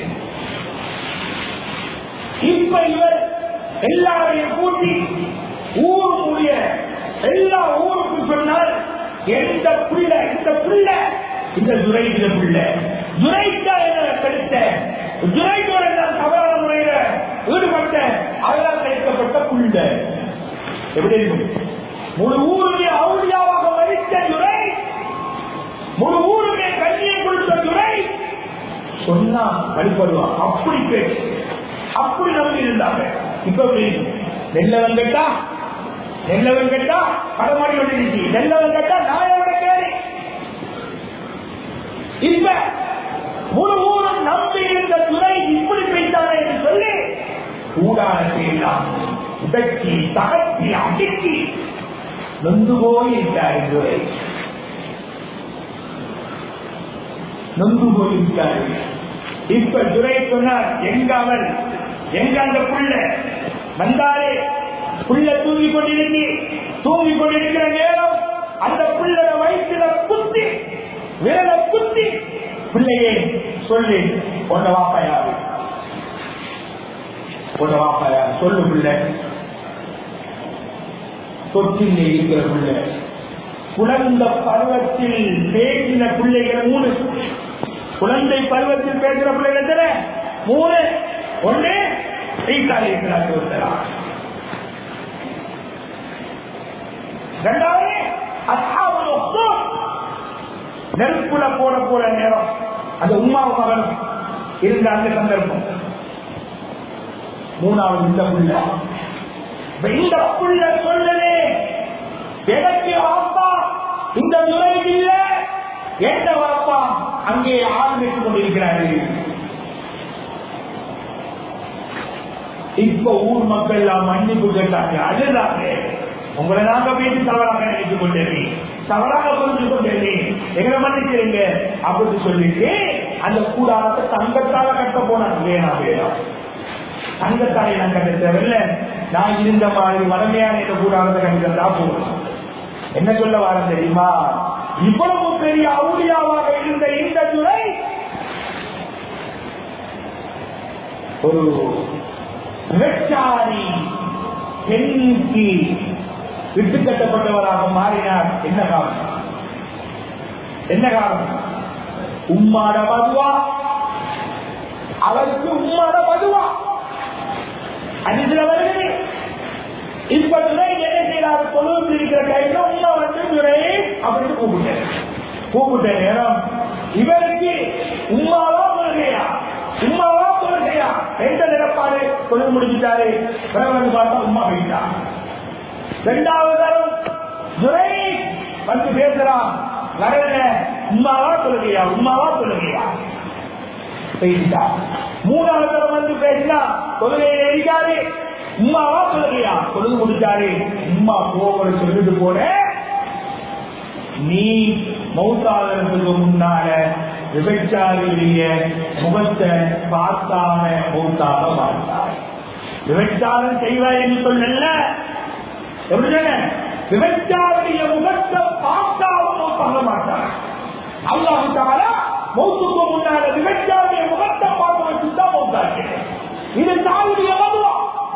இப்ப இவர் எல்லாரையும் கூட்டி ஊர் முடிய எல்லா ஊருக்கும் சொன்னால் எந்த புள்ள இந்த புள்ள இந்த துரைக்கிற புள்ள துரைக்கா என்ன கெடுத்த துரைக்கோட தவறான முறையில ஈடுபட்ட அதெல்லாம் சேர்க்கப்பட்ட புள்ள எப்படி இருக்கும் முழு ஊருடைய அவுளியாவாக மதித்த துரை முழு ஊருடைய கல்வியை கொடுத்த துரை சொன்னா வழிபடுவான் அப்படி பேச்சு அப்படி நம்பி இருந்தாங்க இப்ப எப்படி நெல்லவன் கேட்டா நெல்லவன் கேட்டா படமாடி வந்துருச்சு நெல்லவன் கேட்டா நாயோட கேள்வி இப்ப முழு ஊரும் நம்பி இருந்த துறை இப்படி பேசாத என்று சொல்லி கூடாரத்தை எல்லாம் உடச்சி தகர்த்தி அடிக்கி நொந்து போய் இருந்தார் துறை நொந்து போயிருக்காரு இப்ப துரை சொன்னார் எங்க அவன் எங்க அந்த புள்ள வந்தாரே புள்ள தூங்கி கொண்டிருந்து தூங்கி கொண்டிருக்கிற நேரம் அந்த புள்ளட வயிற்றுல குத்தி விரல குத்தி பிள்ளையே சொல்லி உன்ன வாப்பையாரு உன்ன வாப்பையாரு சொல்லு பிள்ளை தொற்றிலே இருக்கிற பிள்ளை குழந்த பருவத்தில் பேசின பிள்ளைகள் மூணு குழந்தை பருவத்தில் பேசுற பிள்ளைகள் எத்தனை மூணு ஒன்று ஈசாலி இருக்கிறார் இரண்டாவது அஸ்ஹாபுல் உக்தூத் நெருப்புல போட போற நேரம் அந்த உமாவு மகனும் இருந்த அந்த சந்தர்ப்பம் மூணாவது இந்த புள்ள இப்ப இந்த புள்ள சொல்லுது எனக்கு வாப்பா இந்த துறை இல்ல எந்த வாப்பா அங்கே ஆள் வைத்துக் கொண்டிருக்கிறாரு இப்ப ஊர் மக்கள் எல்லாம் மன்னிப்பு கேட்டாங்க அதுதாங்க உங்களை நாங்க பேசி தவறாக நினைத்துக் கொண்டேன் தவறாக புரிஞ்சு கொண்டேன் எங்களை மன்னிக்கிறீங்க அப்படின்னு சொல்லிட்டு அந்த கூடாரத்தை தங்கத்தால கட்ட போனாங்க வேணாம் வேணாம் தங்கத்தாலை நான் கட்ட தேவையில்ல நான் இருந்த மாதிரி வளமையான இந்த கூடாரத்தை கட்டிட்டா போதும் என்ன சொல்ல வர தெரியுமா இவ்வளவு பெரிய அவுளியாவாக இருந்த இந்த துறை ஒரு விபச்சாரி பெண்ணுக்கு விட்டு கட்டப்பட்டவராக மாறினார் என்ன காரணம் என்ன காரணம் உம்மாட மதுவா அவருக்கு உம்மாட மதுவா அதில் வருகிறது இப்ப துறை என்ன செய்யறாரு தொழுவு இருக்கிற கையில உமா வந்து துறை அப்படின்னு கூப்பிட்டேன் கூப்பிட்ட நேரம் இவருக்கு உமாவா கொள்கையா உமாவா கொள்கையா எந்த நிலப்பாடு தொழில் முடிஞ்சிட்டாரு பிறகு வந்து பார்த்தா உமா போயிட்டா இரண்டாவது தரம் துரை வந்து பேசுறான் வரல உமாவா கொள்கையா உமாவா கொள்கையா போயிட்டா மூணாவது தரம் வந்து பேசினா தொழுகையில இருக்காரு உமாவா சொல்லுறியா தொழுது முடிச்சாரு உமா போகிற சொல்லிட்டு போன நீ மௌத்தாகிறதுக்கு முன்னால விபச்சாரியுடைய முகத்தை பார்த்தாம மௌத்தாக மாட்டார் விபச்சாரம் செய்வாய் என்று சொல்லல எப்படி சொன்ன விபச்சாருடைய முகத்தை பார்த்தாலும் மௌத்தாக மாட்டார் அல்லாஹு தாலா மௌத்துக்கு முன்னால விபச்சாருடைய முகத்தை பார்த்து வச்சுதான் மௌத்தாச்சு இது தாவுடைய மதுவா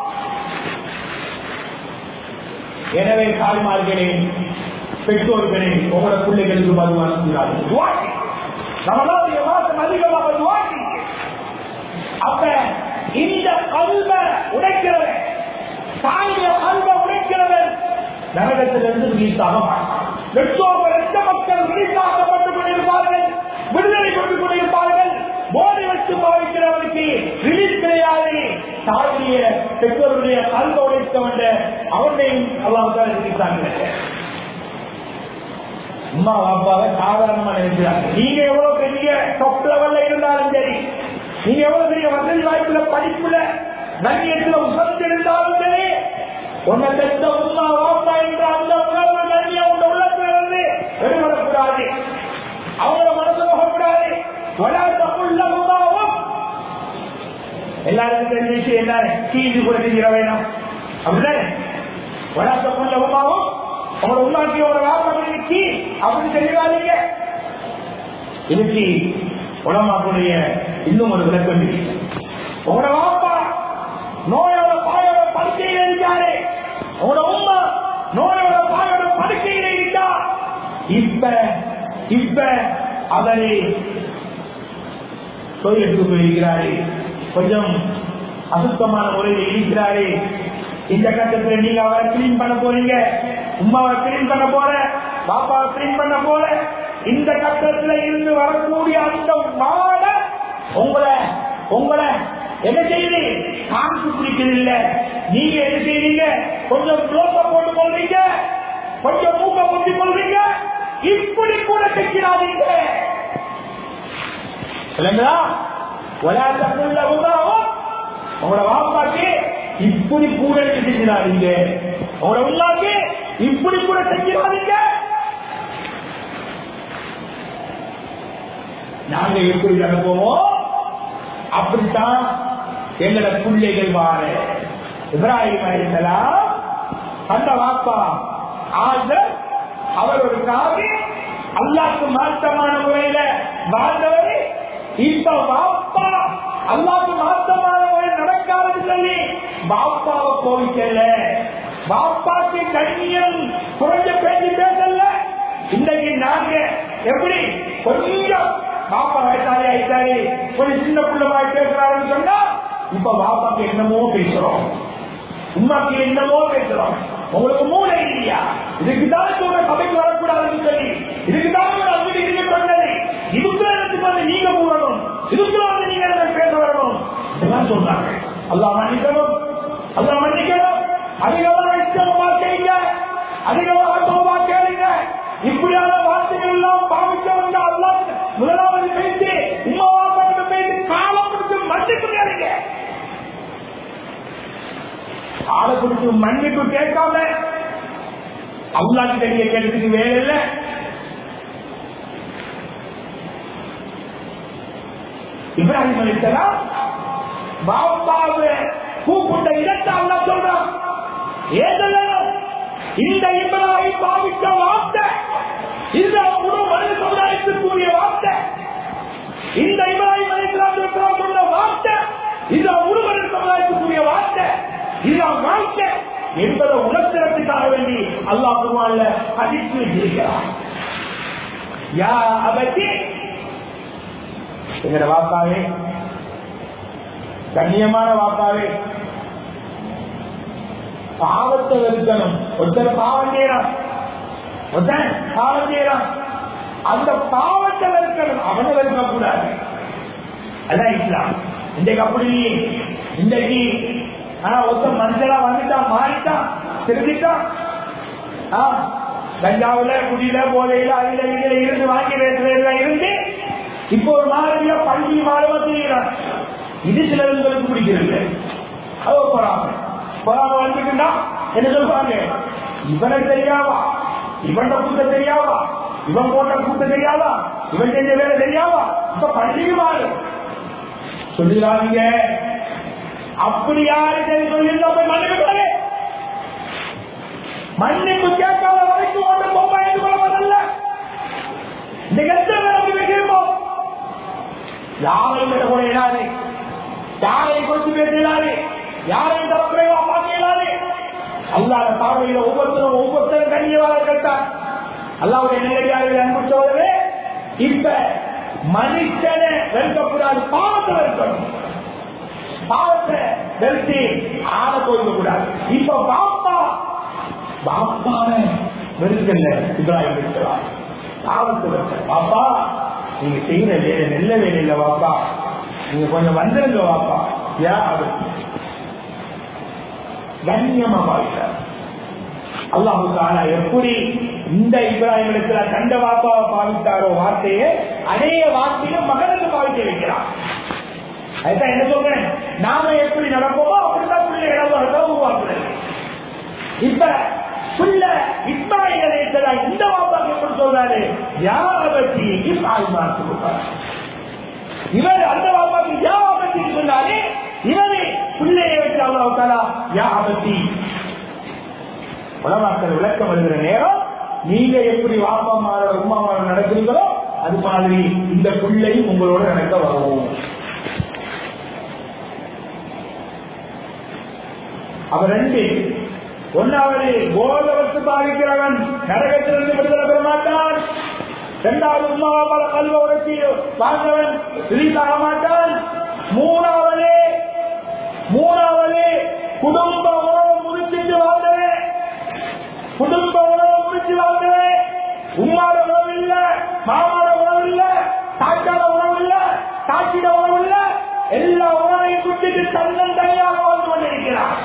எனவே தாய்மார்களே பெற்றோர்களே உங்களோட பிள்ளைகளுக்கு மதுவாக்கிறார்கள் நம்மளுடைய மாசம் அதிகமாக துவாக்கி அப்ப இந்த கல்வ உடைக்கிறவன் தாயுடைய கல்வ உடைக்கிறவன் நரகத்திலிருந்து வீசாக மாட்டான் பெற்றோர்கள் எந்த மக்கள் விழித்தாக்கப்பட்டுக் கொண்டிருப்பார்கள் விடுதலை கொண்டு கொண்டிருப்பார்கள் போதை வச்சு பாவிக்கிறவனுக்கு ரிலீஸ் கிடையாது தாயுடைய பெற்றோருடைய கல்வ உடைத்தவன் அவனையும் அல்லாஹ் இருக்கிறாங்க அம்மா அப்பாவை சாதாரணமா நினைக்கிறாங்க நீங்க எவ்வளவு பெரிய டாப் லெவல்ல இருந்தாலும் சரி நீங்க எவ்வளவு பெரிய வசதி வாய்ப்புல படிப்புல கண்ணியத்துல உசந்திருந்தாலும் சரி உன்னை பெற்ற உமா வாப்பா என்ற அந்த உணர்வு கண்ணியம் உங்க உள்ளத்துல இருந்து வெளிவரக்கூடாது அவங்கள மனசு போகக்கூடாது வளர்த்த உமாவும் எல்லாருக்கும் தெரிஞ்ச விஷயம் என்ன கீழ் கூட தெரிகிற வேணும் அப்படிதானே வளர்த்த உமாவும் உங்களோட உள்நாட்டில் ஒரு வார்த்தை கீ அப்படின்னு தெரியாதீங்க இன்னைக்கு உலமாக்குடைய இன்னும் ஒரு விளக்கம் இருக்கு உங்களோட வாப்பா நோயோட பாயோட படுக்கையில இருக்காரு உங்களோட உமா நோயோட பாயோட படுக்கையில இருக்கா இப்ப இப்ப அவரை தொழிலுக்கு போயிருக்கிறாரு கொஞ்சம் அசுத்தமான முறையில் இருக்கிறாரு இந்த கட்டத்துல நீங்க அவரை கிளீன் பண்ண போறீங்க உமாவை கிளீன் பண்ண போற பாப்பாவை கிளீன் பண்ண போற இந்த கட்டத்துல இருந்து வரக்கூடிய அந்த மாட உங்களை உங்களை என்ன செய்யுது காமிச்சு பிடிக்கிறது இல்ல நீங்க என்ன செய்றீங்க கொஞ்சம் க்ளோஸ போட்டு கொள்றீங்க கொஞ்சம் மூக்க முட்டி கொள்றீங்க இப்படி கூட தைக்கிறாதீங்க இல்லைங்களா விளையாட்டுக்குள்ள உதாவும் உங்களோட வாப்பாக்கு இப்படி கூட செஞ்சிடாதீங்க உங்களோட உள்ளாக்கு இப்படி கூட செஞ்சிடாதீங்க நாங்க எப்படி நடப்போமோ அப்படித்தான் எங்களோட பிள்ளைகள் வார இப்ராஹிம் அலிசலாம் அந்த வாப்பா ஆஜர் அவர் ஒரு காவி அல்லாக்கு மாற்றமான முறையில வாழ்ந்தவர் இப்ப வாப்பா அல்லாக்கு மாற்றமான முறையில் நடக்காதுன்னு சொல்லி பாப்பாவை கோவிக்கல பாப்பாக்கு கண்ணியம் குறைஞ்ச பேச்சு பேசல இன்றைக்கு நாங்க எப்படி கொஞ்சம் பாப்பா வயசாலே ஆயிட்டாரு கொஞ்சம் சின்ன பிள்ளைமாய் பேசுறாருன்னு சொன்னா இப்ப பாப்பாக்கு என்னமோ பேசுறோம் உமாக்கு என்னமோ பேசுறோம் உங்களுக்கு மூளை இல்லையா இதுக்கு தான் சொல்ற சபைக்கு வரக்கூடாதுன்னு சொல்லி இதுக்கு தான் அப்படி இருக்க சொன்னது இதுக்குள்ள இடத்துக்கு வந்து நீங்க கூறணும் இதுக்குள்ள வந்து நீங்க எனக்கு பேச வரணும் இதெல்லாம் சொல்றாங்க அல்லாஹ் மன்னிக்கணும் அல்லாஹ் மன்னிக்கணும் அதிகமாக இஷ்டமா செய்யுங்க அதிகமாக சோமா கேளுங்க இப்படியான வார்த்தைகள் எல்லாம் பாவிச்சவங்க அல்லாஹ் முதலாவது பேசி உமாவாக்க பேசி காலம் கொடுத்து மன்னிப்பு கேளுங்க ஆளை கொடுத்து மன்னிப்பு கேட்காம அல்லாஹ் தெரிய கேட்கறதுக்கு வேலை இல்லை இப்ராஹிம் அலிசலாம் பாப்பாவை கூப்பிட்ட இடத்தை அல்லா சொல்றான் ஏதெல்லாம் இந்த இப்ராஹிம் பாவித்த வார்த்தை இந்த முழு மனித சமுதாயத்திற்குரிய வார்த்தை இந்த இப்ராஹிம் அலிசலாம் சொன்ன வார்த்தை இந்த முழு மனித சமுதாயத்திற்குரிய வார்த்தை இதுதான் வாழ்க்கை என்பதை உணர்த்துறதுக்காக வேண்டி அல்லாஹ் குருவான்ல அதிர்ச்சி வச்சிருக்கிறார் யா அபத்தி எங்கட வாக்காவே கண்ணியமான வாக்காவே பாவத்தை வெறுக்கணும் ஒருத்தர் பாவம் செய்யறான் ஒருத்தன் பாவம் செய்யறான் அந்த பாவத்தை வெறுக்கணும் அவனை வெறுக்க கூடாது அதான் இஸ்லாம் இன்றைக்கு அப்படி இல்லையே இன்றைக்கு ஆனா ஒருத்தன் மனுஷனா வந்துட்டான் மாறிட்டான் திரும்பிட்டான் ஆ, கஞ்சாவுல குடியில போதையில அதுல இதுல இருந்து வாங்கி பேசுறதுல இருந்து இப்போ ஒரு மாதிரியா பள்ளி மாதமா செய்யறான் இது சிலருக்கு பிடிக்கிறது அவ போறாங்க போறாம வந்துட்டுண்டா என்ன சொல்றாங்க இவனுக்கு தெரியாவா இவன் கூட்ட தெரியாவா இவன் போட்ட கூட்ட தெரியாதா இவன் செஞ்ச வேலை தெரியாவா இப்ப பள்ளிக்கு மாறு சொல்லிடாதீங்க அப்படி யாரு சரி சொல்லியிருந்தா போய் மன்னிப்பு மன்னிப்பு கேட்காத வரைக்கும் ஒன்று பொம்மை ஏற்றுக்கொள்ளப்படல இந்த எத்தனை நம்பி வைக்கிறோம் யாரையும் விட கூட இயலாது யாரையும் கொடுத்து பேச இயலாது யாரையும் தரக்குறைவா பார்க்க இயலாது அல்லாத பார்வையில ஒவ்வொருத்தரும் ஒவ்வொருத்தரும் கண்ணியவாளர்கள் தான் அல்லாவுடைய நேரடியாக அன்பு சோதரே இப்ப மனுஷனை வெறுக்கக்கூடாது பாவத்தை வெறுக்கணும் பாவத்தை வெறுத்து ஆள போயிருக்க கூடாது இப்ப பாப்பா பாப்பாவை வெறுக்கல இப்ராஹிம் இருக்கிறார் பாவத்தை வெறுக்க பாப்பா நீங்க செய்யற வேலை நெல்ல வேலையில வாப்பா நீங்க கொஞ்சம் வந்துருங்க வாப்பா யா அது கண்ணியமா வாழ்க்கிறார் அல்லாஹு தாலா எப்படி இந்த இப்ராஹிம் இடத்துல கண்ட வாப்பாவை பாவித்தாரோ வார்த்தையை அதே வார்த்தையை மகனுக்கு பாவிக்க வைக்கிறார் அதுதான் என்ன சொல்றேன் நாம எப்படி நடப்போமோ அப்படித்தான் பிள்ளைகளை உருவாக்குறது இப்ப புள்ள இஸ்மாயிலை இந்த வாப்பாக்கு எப்படி சொல்றாரு யார பற்றி இஸ்மாயில் மார்க்கு கொடுப்பாரு இவர் அந்த வாப்பாக்கு யா பத்தி சொன்னாரு இவரு பிள்ளையை வச்சு அல்லாவுக்காலா யா பத்தி உலமாக்கள் விளக்கம் வருகிற நேரம் நீங்க எப்படி வாப்பா மாற உமா மாற நடக்கிறீங்களோ அது மாதிரி இந்த பிள்ளையும் உங்களோட நடக்க வரும் அவர் ரெண்டு ஒன்னாவது போதவத்து பாதிக்கிறவன் நரகத்திலிருந்து விடுதலை பெற மாட்டான் இரண்டாவது உமாவா பல கல்வ உரைச்சி வாழ்ந்தவன் ரிலீஸ் ஆக மாட்டான் மூணாவது மூணாவது குடும்ப உறவு முடிச்சுட்டு வாழ்ந்தவன் குடும்ப உறவு முடிச்சு வாழ்ந்தவன் உம்மாட உறவு இல்ல மாமாட உறவு இல்ல தாத்தாட உறவு இல்ல தாச்சிட உறவு இல்ல எல்லா உறவையும் குட்டிட்டு தன்னன் தனியாக வாழ்ந்து கொண்டிருக்கிறான்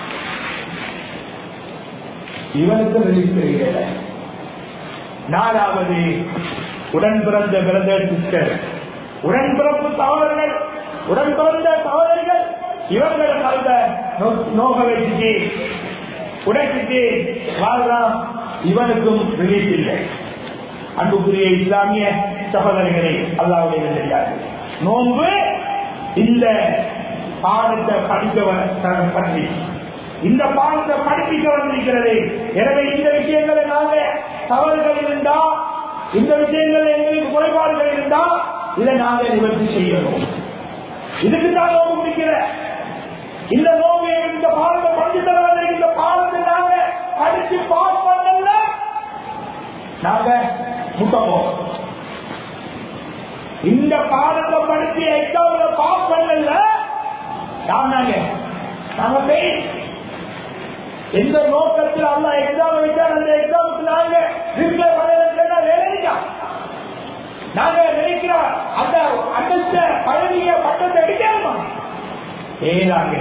இவனுக்கு ரிலீஸ் தெரியல நாலாவது உடன் பிறந்த பிரதர் சிஸ்டர் உடன் பிறப்பு சகோதரர்கள் உடன் பிறந்த சகோதரிகள் இவங்களை கலந்த நோக வச்சுட்டு உடைச்சிட்டு வாழ்றான் இவனுக்கும் ரிலீஸ் இல்லை அன்புக்குரிய இஸ்லாமிய சகோதரிகளை அல்லாவுடைய தெரியாது நோன்பு இந்த பாடத்தை படித்தவன் பற்றி இந்த பாடத்தை படிப்பிக்க வந்திருக்கிறது எனவே இந்த விஷயங்களை நாங்க தவறுகள் இருந்தா இந்த விஷயங்கள் எங்களுக்கு குறைபாடுகள் இருந்தா இதை நாங்க நிவர்த்தி செய்யணும் இதுக்கு தான் நோம்பு முடிக்கிற இந்த நோம்பு இந்த பாடத்தை படிச்சு தர இந்த பாடத்தை நாங்க படிச்சு பாஸ் பண்ணல நாங்க முட்டப்போம் இந்த பாடத்தை படிச்சு எக்ஸாம்ல பாஸ் பண்ணல நாங்க நாங்க ஃபெயில் எந்த நோக்கத்தில் அல்லா எக்ஸாம் வைத்தால் அந்த எக்ஸாமுக்கு நாங்க ரிப்ளை பண்ணலாம் வேலையா நாங்க நினைக்கிற அந்த அந்தஸ்த பழனிய பட்டத்தை எடுக்கணுமா ஏதாங்க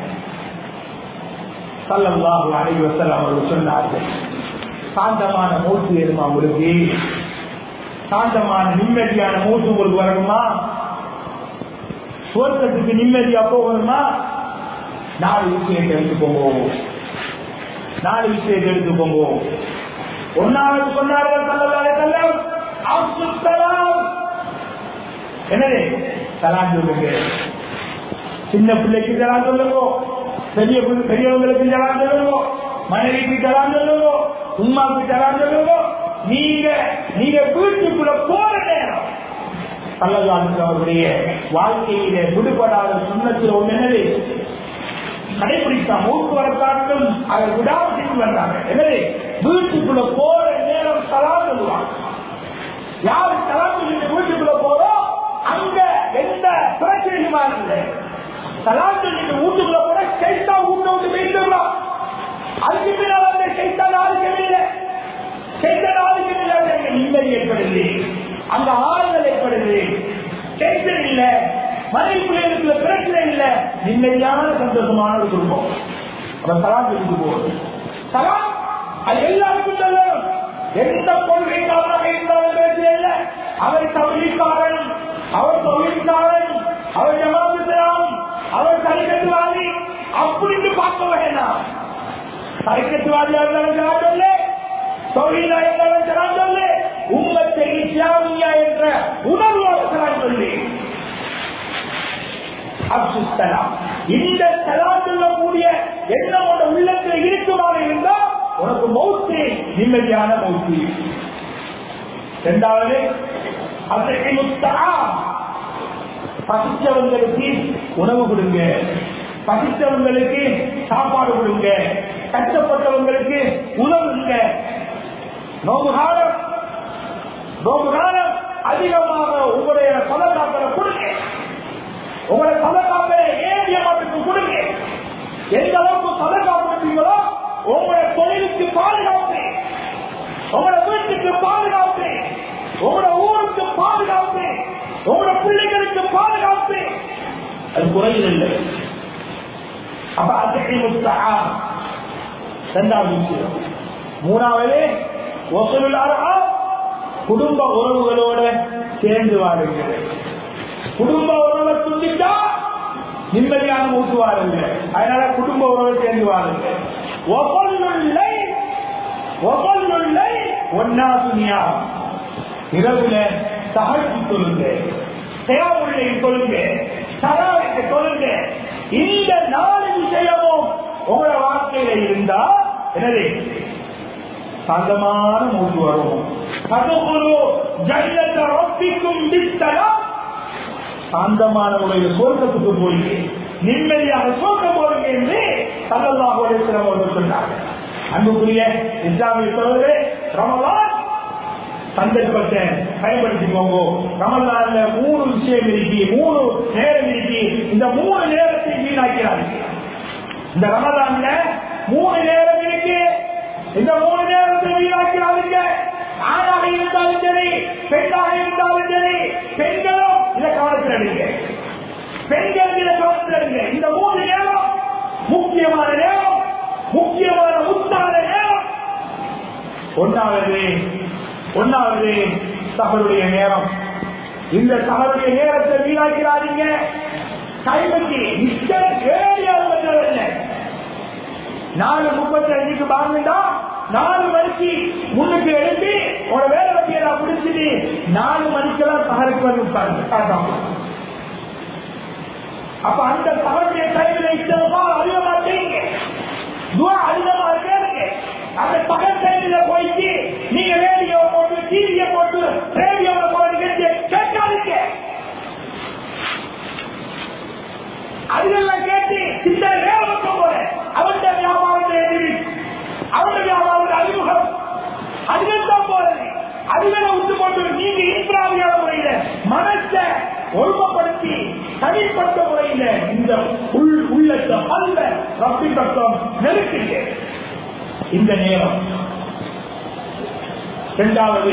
சல்லல்லாஹு அலைஹி வஸல்லம் அவர்கள் சொன்னார்கள் சாந்தமான மூச்சு வேணுமா உங்களுக்கு சாந்தமான நிம்மதியான மூச்சு உங்களுக்கு வரணுமா சுவர்க்கத்துக்கு நிம்மதியா போகணுமா நாலு விஷயத்தை எடுத்துக்கோங்க நாலு விஷயத்தை எடுத்துக்கோங்க ஒன்னாவது சொன்னார்கள் சல்லல்லாஹு அலைஹி வஸல்லம் அப்துல் என்னது சலாம் சொல்லுங்க சின்ன பிள்ளைக்கு சலாம் சொல்லுங்க பெரிய பிள்ளை- பெரியவங்களுக்கு சலாம் சொல்லுங்க மனைவிக்கு சலாம் சொல்லுங்க உமாவுக்கு சலாம் சொல்லுங்க நீங்க நீங்க வீட்டுக்குள்ள போற நேரம் சல்லல்லாஹு அவருடைய வாழ்க்கையில விடுபடாத சுண்ணத்தில் ஒண்ணு என்னது கடைபிடித்தா மூக்கு வரக்காட்டும் அதை விடாம செஞ்சு வந்தாங்க எனவே வீட்டுக்குள்ள போற நேரம் சலாம் சொல்லுவாங்க யாரு சலாம் சொல்லிட்டு வீட்டுக்குள்ள போறோம் அங்க எந்த பிரச்சனையுமா இல்லை சலாம் சொல்லிட்டு வீட்டுக்குள்ள போற கைத்தா வீட்டை விட்டு போயிட்டுலாம் அதுக்கு பின்னால் அந்த கைத்தா நாளுக்கு இல்லை கைத்தா நாளுக்கு இல்லை அங்க நிம்மதி ஏற்படுது அங்க ஆறுதல் ஏற்படுது டென்ஷன் இல்ல மனைவி பிள்ளைகளுக்கு பிரச்சனை இல்ல நிம்மதியான சந்தோஷமான ஒரு குடும்பம் அப்ப சலாம் சொல்லிட்டு போகுது சலாம் அது எல்லாருக்கும் சொல்லணும் எந்த கொள்கைக்காரனாக இருந்தாலும் பிரச்சனை இல்லை அவர் தமிழிக்காரன் அவர் தொழில்காரன் அவர் ஜமாத்துலாம் அவர் சரிக்கட்டுவாதி அப்படின்னு பார்க்க வேண்டாம் சரிக்கட்டுவாதியா இருந்தாலும் ஜனாதல்ல தொழிலா இருந்தாலும் ஜனாதல்ல உம்மத்தை இஸ்லாமியா என்ற உணர்வோடு சலாம் சொல்லி அப்துஸ்லாம் இந்த சலாம் சொல்லக்கூடிய எண்ணமோட உள்ளத்தில் இருக்குமாக இருந்தால் உனக்கு மௌத்து நிம்மதியான மௌத்து இரண்டாவது அதற்கு முத்தா பசிச்சவங்களுக்கு உணவு கொடுங்க பசிச்சவங்களுக்கு சாப்பாடு கொடுங்க கஷ்டப்பட்டவங்களுக்கு உணவுங்க நோம்பு காலம் நோம்பு காலம் அதிகமாக உங்களுடைய சதகாக்களை கொடுங்க உங்களை சதகாக்களை ஏறிய மாட்டுக்கு கொடுங்க எந்த அளவுக்கு சதகா கொடுப்பீங்களோ உங்களுடைய தொழிலுக்கு பாதுகாப்பு உங்களோட வீட்டுக்கு பாதுகாப்பு உங்களோட ஊருக்கு பாதுகாப்பு உங்களோட பிள்ளைகளுக்கு பாதுகாப்பு அது குறையில் இல்லை அப்ப அதுக்கு முத்தா இரண்டாவது விஷயம் மூணாவது ஒசலுள்ளாரா குடும்ப உறவுகளோட சேர்ந்து வாழுங்க குடும்ப உறவை துண்டிச்சா நிம்மதியான மூச்சு வாழுங்க அதனால குடும்ப உறவை சேர்ந்து வாழுங்க ஒப்பல்லுள்ளை ஒப்பல்லுள்ளை ஒன்னா துணியா இரவுல தகழ்ச்சி சொல்லுங்க தேவையை சொல்லுங்க சராவிக்கு சொல்லுங்க இந்த நாலு விஷயமும் உங்களோட வாழ்க்கையில இருந்தா என்னது சாந்தமான மூச்சு வரும் கதுகுரு ஜன்னத ரப்பிக்கும் பித்தலா சாந்தமான முறையில் சொர்க்கத்துக்கு போய் நிம்மதியாக சொர்க்கம் போறீங்க என்று சல்லல்லாஹு அலைஹி வஸல்லம் அவர்கள் சொன்னார்கள் அன்புக்குரிய இஸ்லாமிய சோதரே ரமலான் சந்தர்ப்பத்தை பயன்படுத்திக்கோங்க ரமலான்ல மூணு விஷயம் இருக்கு மூணு நேரம் இருக்கு இந்த மூணு நேரத்தை வீணாக்கிறாங்க இந்த ரமலான்ல மூணு நேரம் இருக்கு இந்த மூணு நேரத்தை வீணாக்கிறாங்க ஆணாக இருந்தாலும் சரி பெண்ணாக இருந்தாலும் சரி பெண்களும் இதை கவனத்தில் எடுங்க பெண்கள் இதை கவனத்தில் எடுங்க இந்த மூணு நேரம் முக்கியமான நேரம் முக்கியமான முத்தான நேரம் ஒன்றாவது ஒன்றாவது சகருடைய நேரம் இந்த சகருடைய நேரத்தை வீணாக்கிறாதீங்க கைபற்றி நிச்சயம் வேலையாக நாலு முப்பத்தி அஞ்சுக்கு பாருங்கடா நாலு மணிக்கு முன்னுக்கு எழுப்பி உங்களோட வேலை வட்டியை நான் முடிச்சுட்டு நாலு மணிக்கெல்லாம் சகருக்கு வந்து உட்கார்ந்து அப்ப அந்த சகருடைய டைம்ல இஷ்டமா அதிகமா செய்யுங்க துவா அதிகமா கேளுங்க அந்த பகல் டைம்ல போயிட்டு நீங்க ரேடியோ போட்டு டிவிய போட்டு ரேடியோல போற நிகழ்ச்சியை கேட்காதீங்க அதெல்லாம் கேட்டு இந்த வேலை போற அவருடைய வியாபாரத்தை எதிரி அவருடைய வியாபாரத்தை அறிமுகம் அதுகள் தான் போறது அதுகளை விட்டு போட்டு நீங்க இன்றாவியான முறையில மனசை ஒழுமைப்படுத்தி தனிப்பட்ட முறையில இந்த உள் உள்ளத்தை அல்ல ரப்பி பக்கம் நெருக்குங்க இந்த நேரம் இரண்டாவது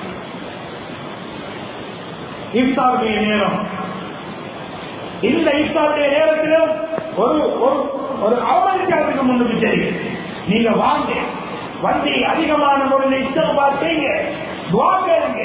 இஃப்தாருடைய நேரம் இந்த இஃப்தாருடைய நேரத்திலும் ஒரு ஒரு ஒரு அவமதிக்கிறதுக்கு முன்னுக்கு தெரியும் நீங்க வாங்க வந்து அதிகமான முறையில் இஷ்டம் செய்யுங்க துவா கேளுங்க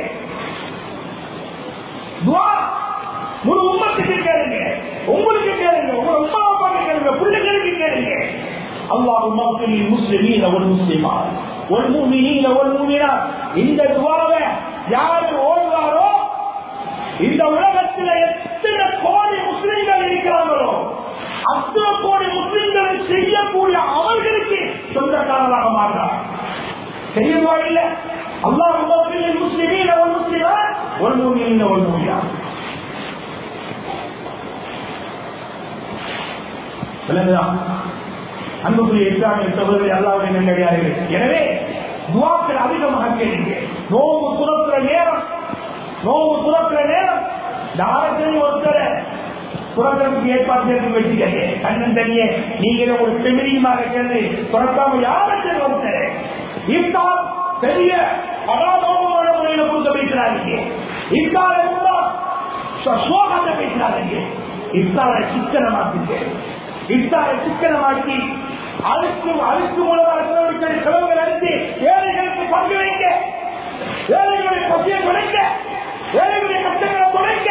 துவா முழு உம்மத்துக்கு கேளுங்க உங்களுக்கு கேளுங்க உங்க உமா அப்பாக்கு கேளுங்க பிள்ளைகளுக்கு கேளுங்க அல்லாஹ் மக்களை முஸ்லிமீன ஒரு முஸ்லிமா ஒரு மூமினீன ஒரு மூமினா இந்த துவாவை யாரு ஓடுவாரோ இந்த உலகத்தில் எத்தனை கோடி முஸ்லிம்கள் இருக்கிறாங்களோ அத்தனை கோடி முஸ்லிம்கள் செய்யக்கூடிய அவர்களுக்கு சொந்தக்காரராக மாட்டார் செய்யுமா இல்ல அல்லாஹ் மக்களை முஸ்லிமீன ஒரு முஸ்லிமா ஒரு மூமின ஒரு மூமியா விளங்குதான் அன்புக்குரிய இஸ்லாமிய சகோதரி அல்லாவுடைய நல்லடியார்கள் எனவே துவாக்கள் அதிகமாக கேளுங்க நோவு துறக்கிற நேரம் நோவு துறக்கிற நேரம் யாருக்கும் ஒருத்தர துறக்கிறதுக்கு ஏற்பாடு செய்து வச்சுக்கங்க கண்ணன் தனியே நீங்களே ஒரு செமினியமாக சேர்ந்து துறக்காம யாருக்கும் ஒருத்தர இஃப்தார் பெரிய அகாதோகமான முறையில கொடுக்க பேசுறாங்க இஃப்தார் சோகத்தை பேசுறாங்க இஃப்தாரை சிக்கனமாக்குங்க இஃப்தாரை சிக்கனமாக்கி அழுக்கு அழுக்கு மூலமாக செலவழிக்கிற செலவுகள் அடித்து ஏழைகளுக்கு பங்கு வைக்க ஏழைகளுடைய பசியை குறைக்க ஏழைகளுடைய கஷ்டங்களை குறைக்க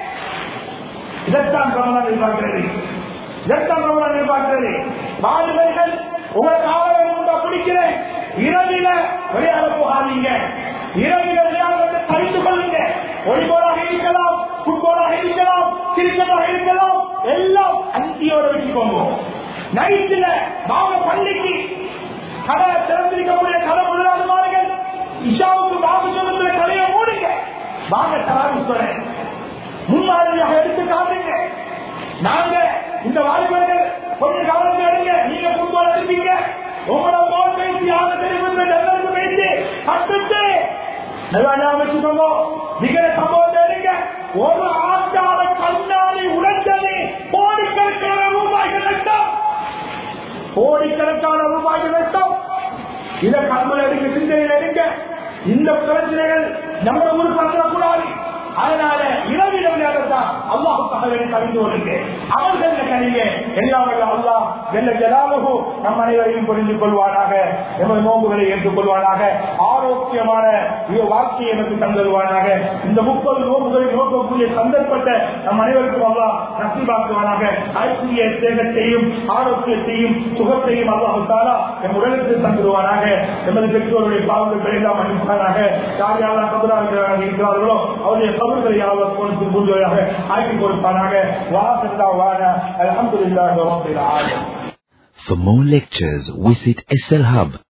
இதைத்தான் ரமலான் எதிர்பார்க்கிறது இதைத்தான் ரமலான் எதிர்பார்க்கிறது வாலிபர்கள் உங்களுக்கு ஆவலம் உண்டா பிடிக்கிறேன் இரவில விளையாட போகாதீங்க இரவில விளையாடுறதை தரித்து கொள்ளுங்க ஒளிபோலாக இருக்கலாம் ஃபுட்பாலாக இருக்கலாம் கிரிக்கெட்டாக இருக்கலாம் எல்லாம் அந்தியோட வச்சுக்கோங்க நைட்டுல நாம பள்ளிக்கு கடை திறந்திருக்கக்கூடிய கடை முதலாளிமார்கள் இஷாவுக்கு பாபு சொல்லுற கடையை மூடுங்க வாங்க தராவி சொல்றேன் முன்மாதிரியாக எடுத்து காட்டுங்க நாங்க இந்த வாலிபர்கள் கொஞ்சம் கவனத்தை எடுங்க நீங்க ஃபுட்பால் எடுப்பீங்க உங்களோட போல் பேசி யாரை தெரிவித்த ஜன்னலுக்கு பேசி கட்டுட்டு நல்லா வச்சுக்கோங்க நிகழ சம்பவத்தை எடுங்க ஒரு ஆண்டாள கண்ணாடி உடைஞ்சது கோடிக்கணக்கான ரூபாய்கள் நஷ்டம் கோடிக்கணக்கான ரூபாய்கள் நஷ்டம் இதை கண்மல் எடுக்க சிந்தனையில் எடுங்க இந்த பிரச்சனைகள் நம்ம ஊருக்கு வந்துடக்கூடாது அதனால இரவில விளையாடத்தான் அல்லாஹு தகவலை கவிந்து வருங்க அவர்கள் கனிங்க எல்லாம் அல்லாஹ் வெள்ள ஜலாலுகு நம் அனைவரையும் புரிந்து கொள்வானாக எமது நோம்புகளை ஏற்றுக்கொள்வானாக ஆரோக்கியமான வாழ்க்கையை எனக்கு தந்தருவானாக இந்த முப்பது நோம்புகளை நோக்கக்கூடிய சந்தர்ப்பத்தை நம் அனைவருக்கும் அல்லாஹ் நசிபாக்குவானாக ஆய்ச்சிய சேகத்தையும் ஆரோக்கியத்தையும் சுகத்தையும் அல்லாஹு தாரா எம் உடலுக்கு தந்துடுவானாக எமது பெற்றோருடைய பாவங்கள் எல்லாம் அனுப்பானாக யார் யாரெல்லாம் கபராக இருக்கிறார்களோ அவருடைய கபர்களை யாவர் கொடுத்து பூஜையாக ஆக்கி கொடுப்பானாக வாசல்லா வான அலமதுல்லாஹ் ரப்பில் ஆலமீன் For more lectures, visit SL Hub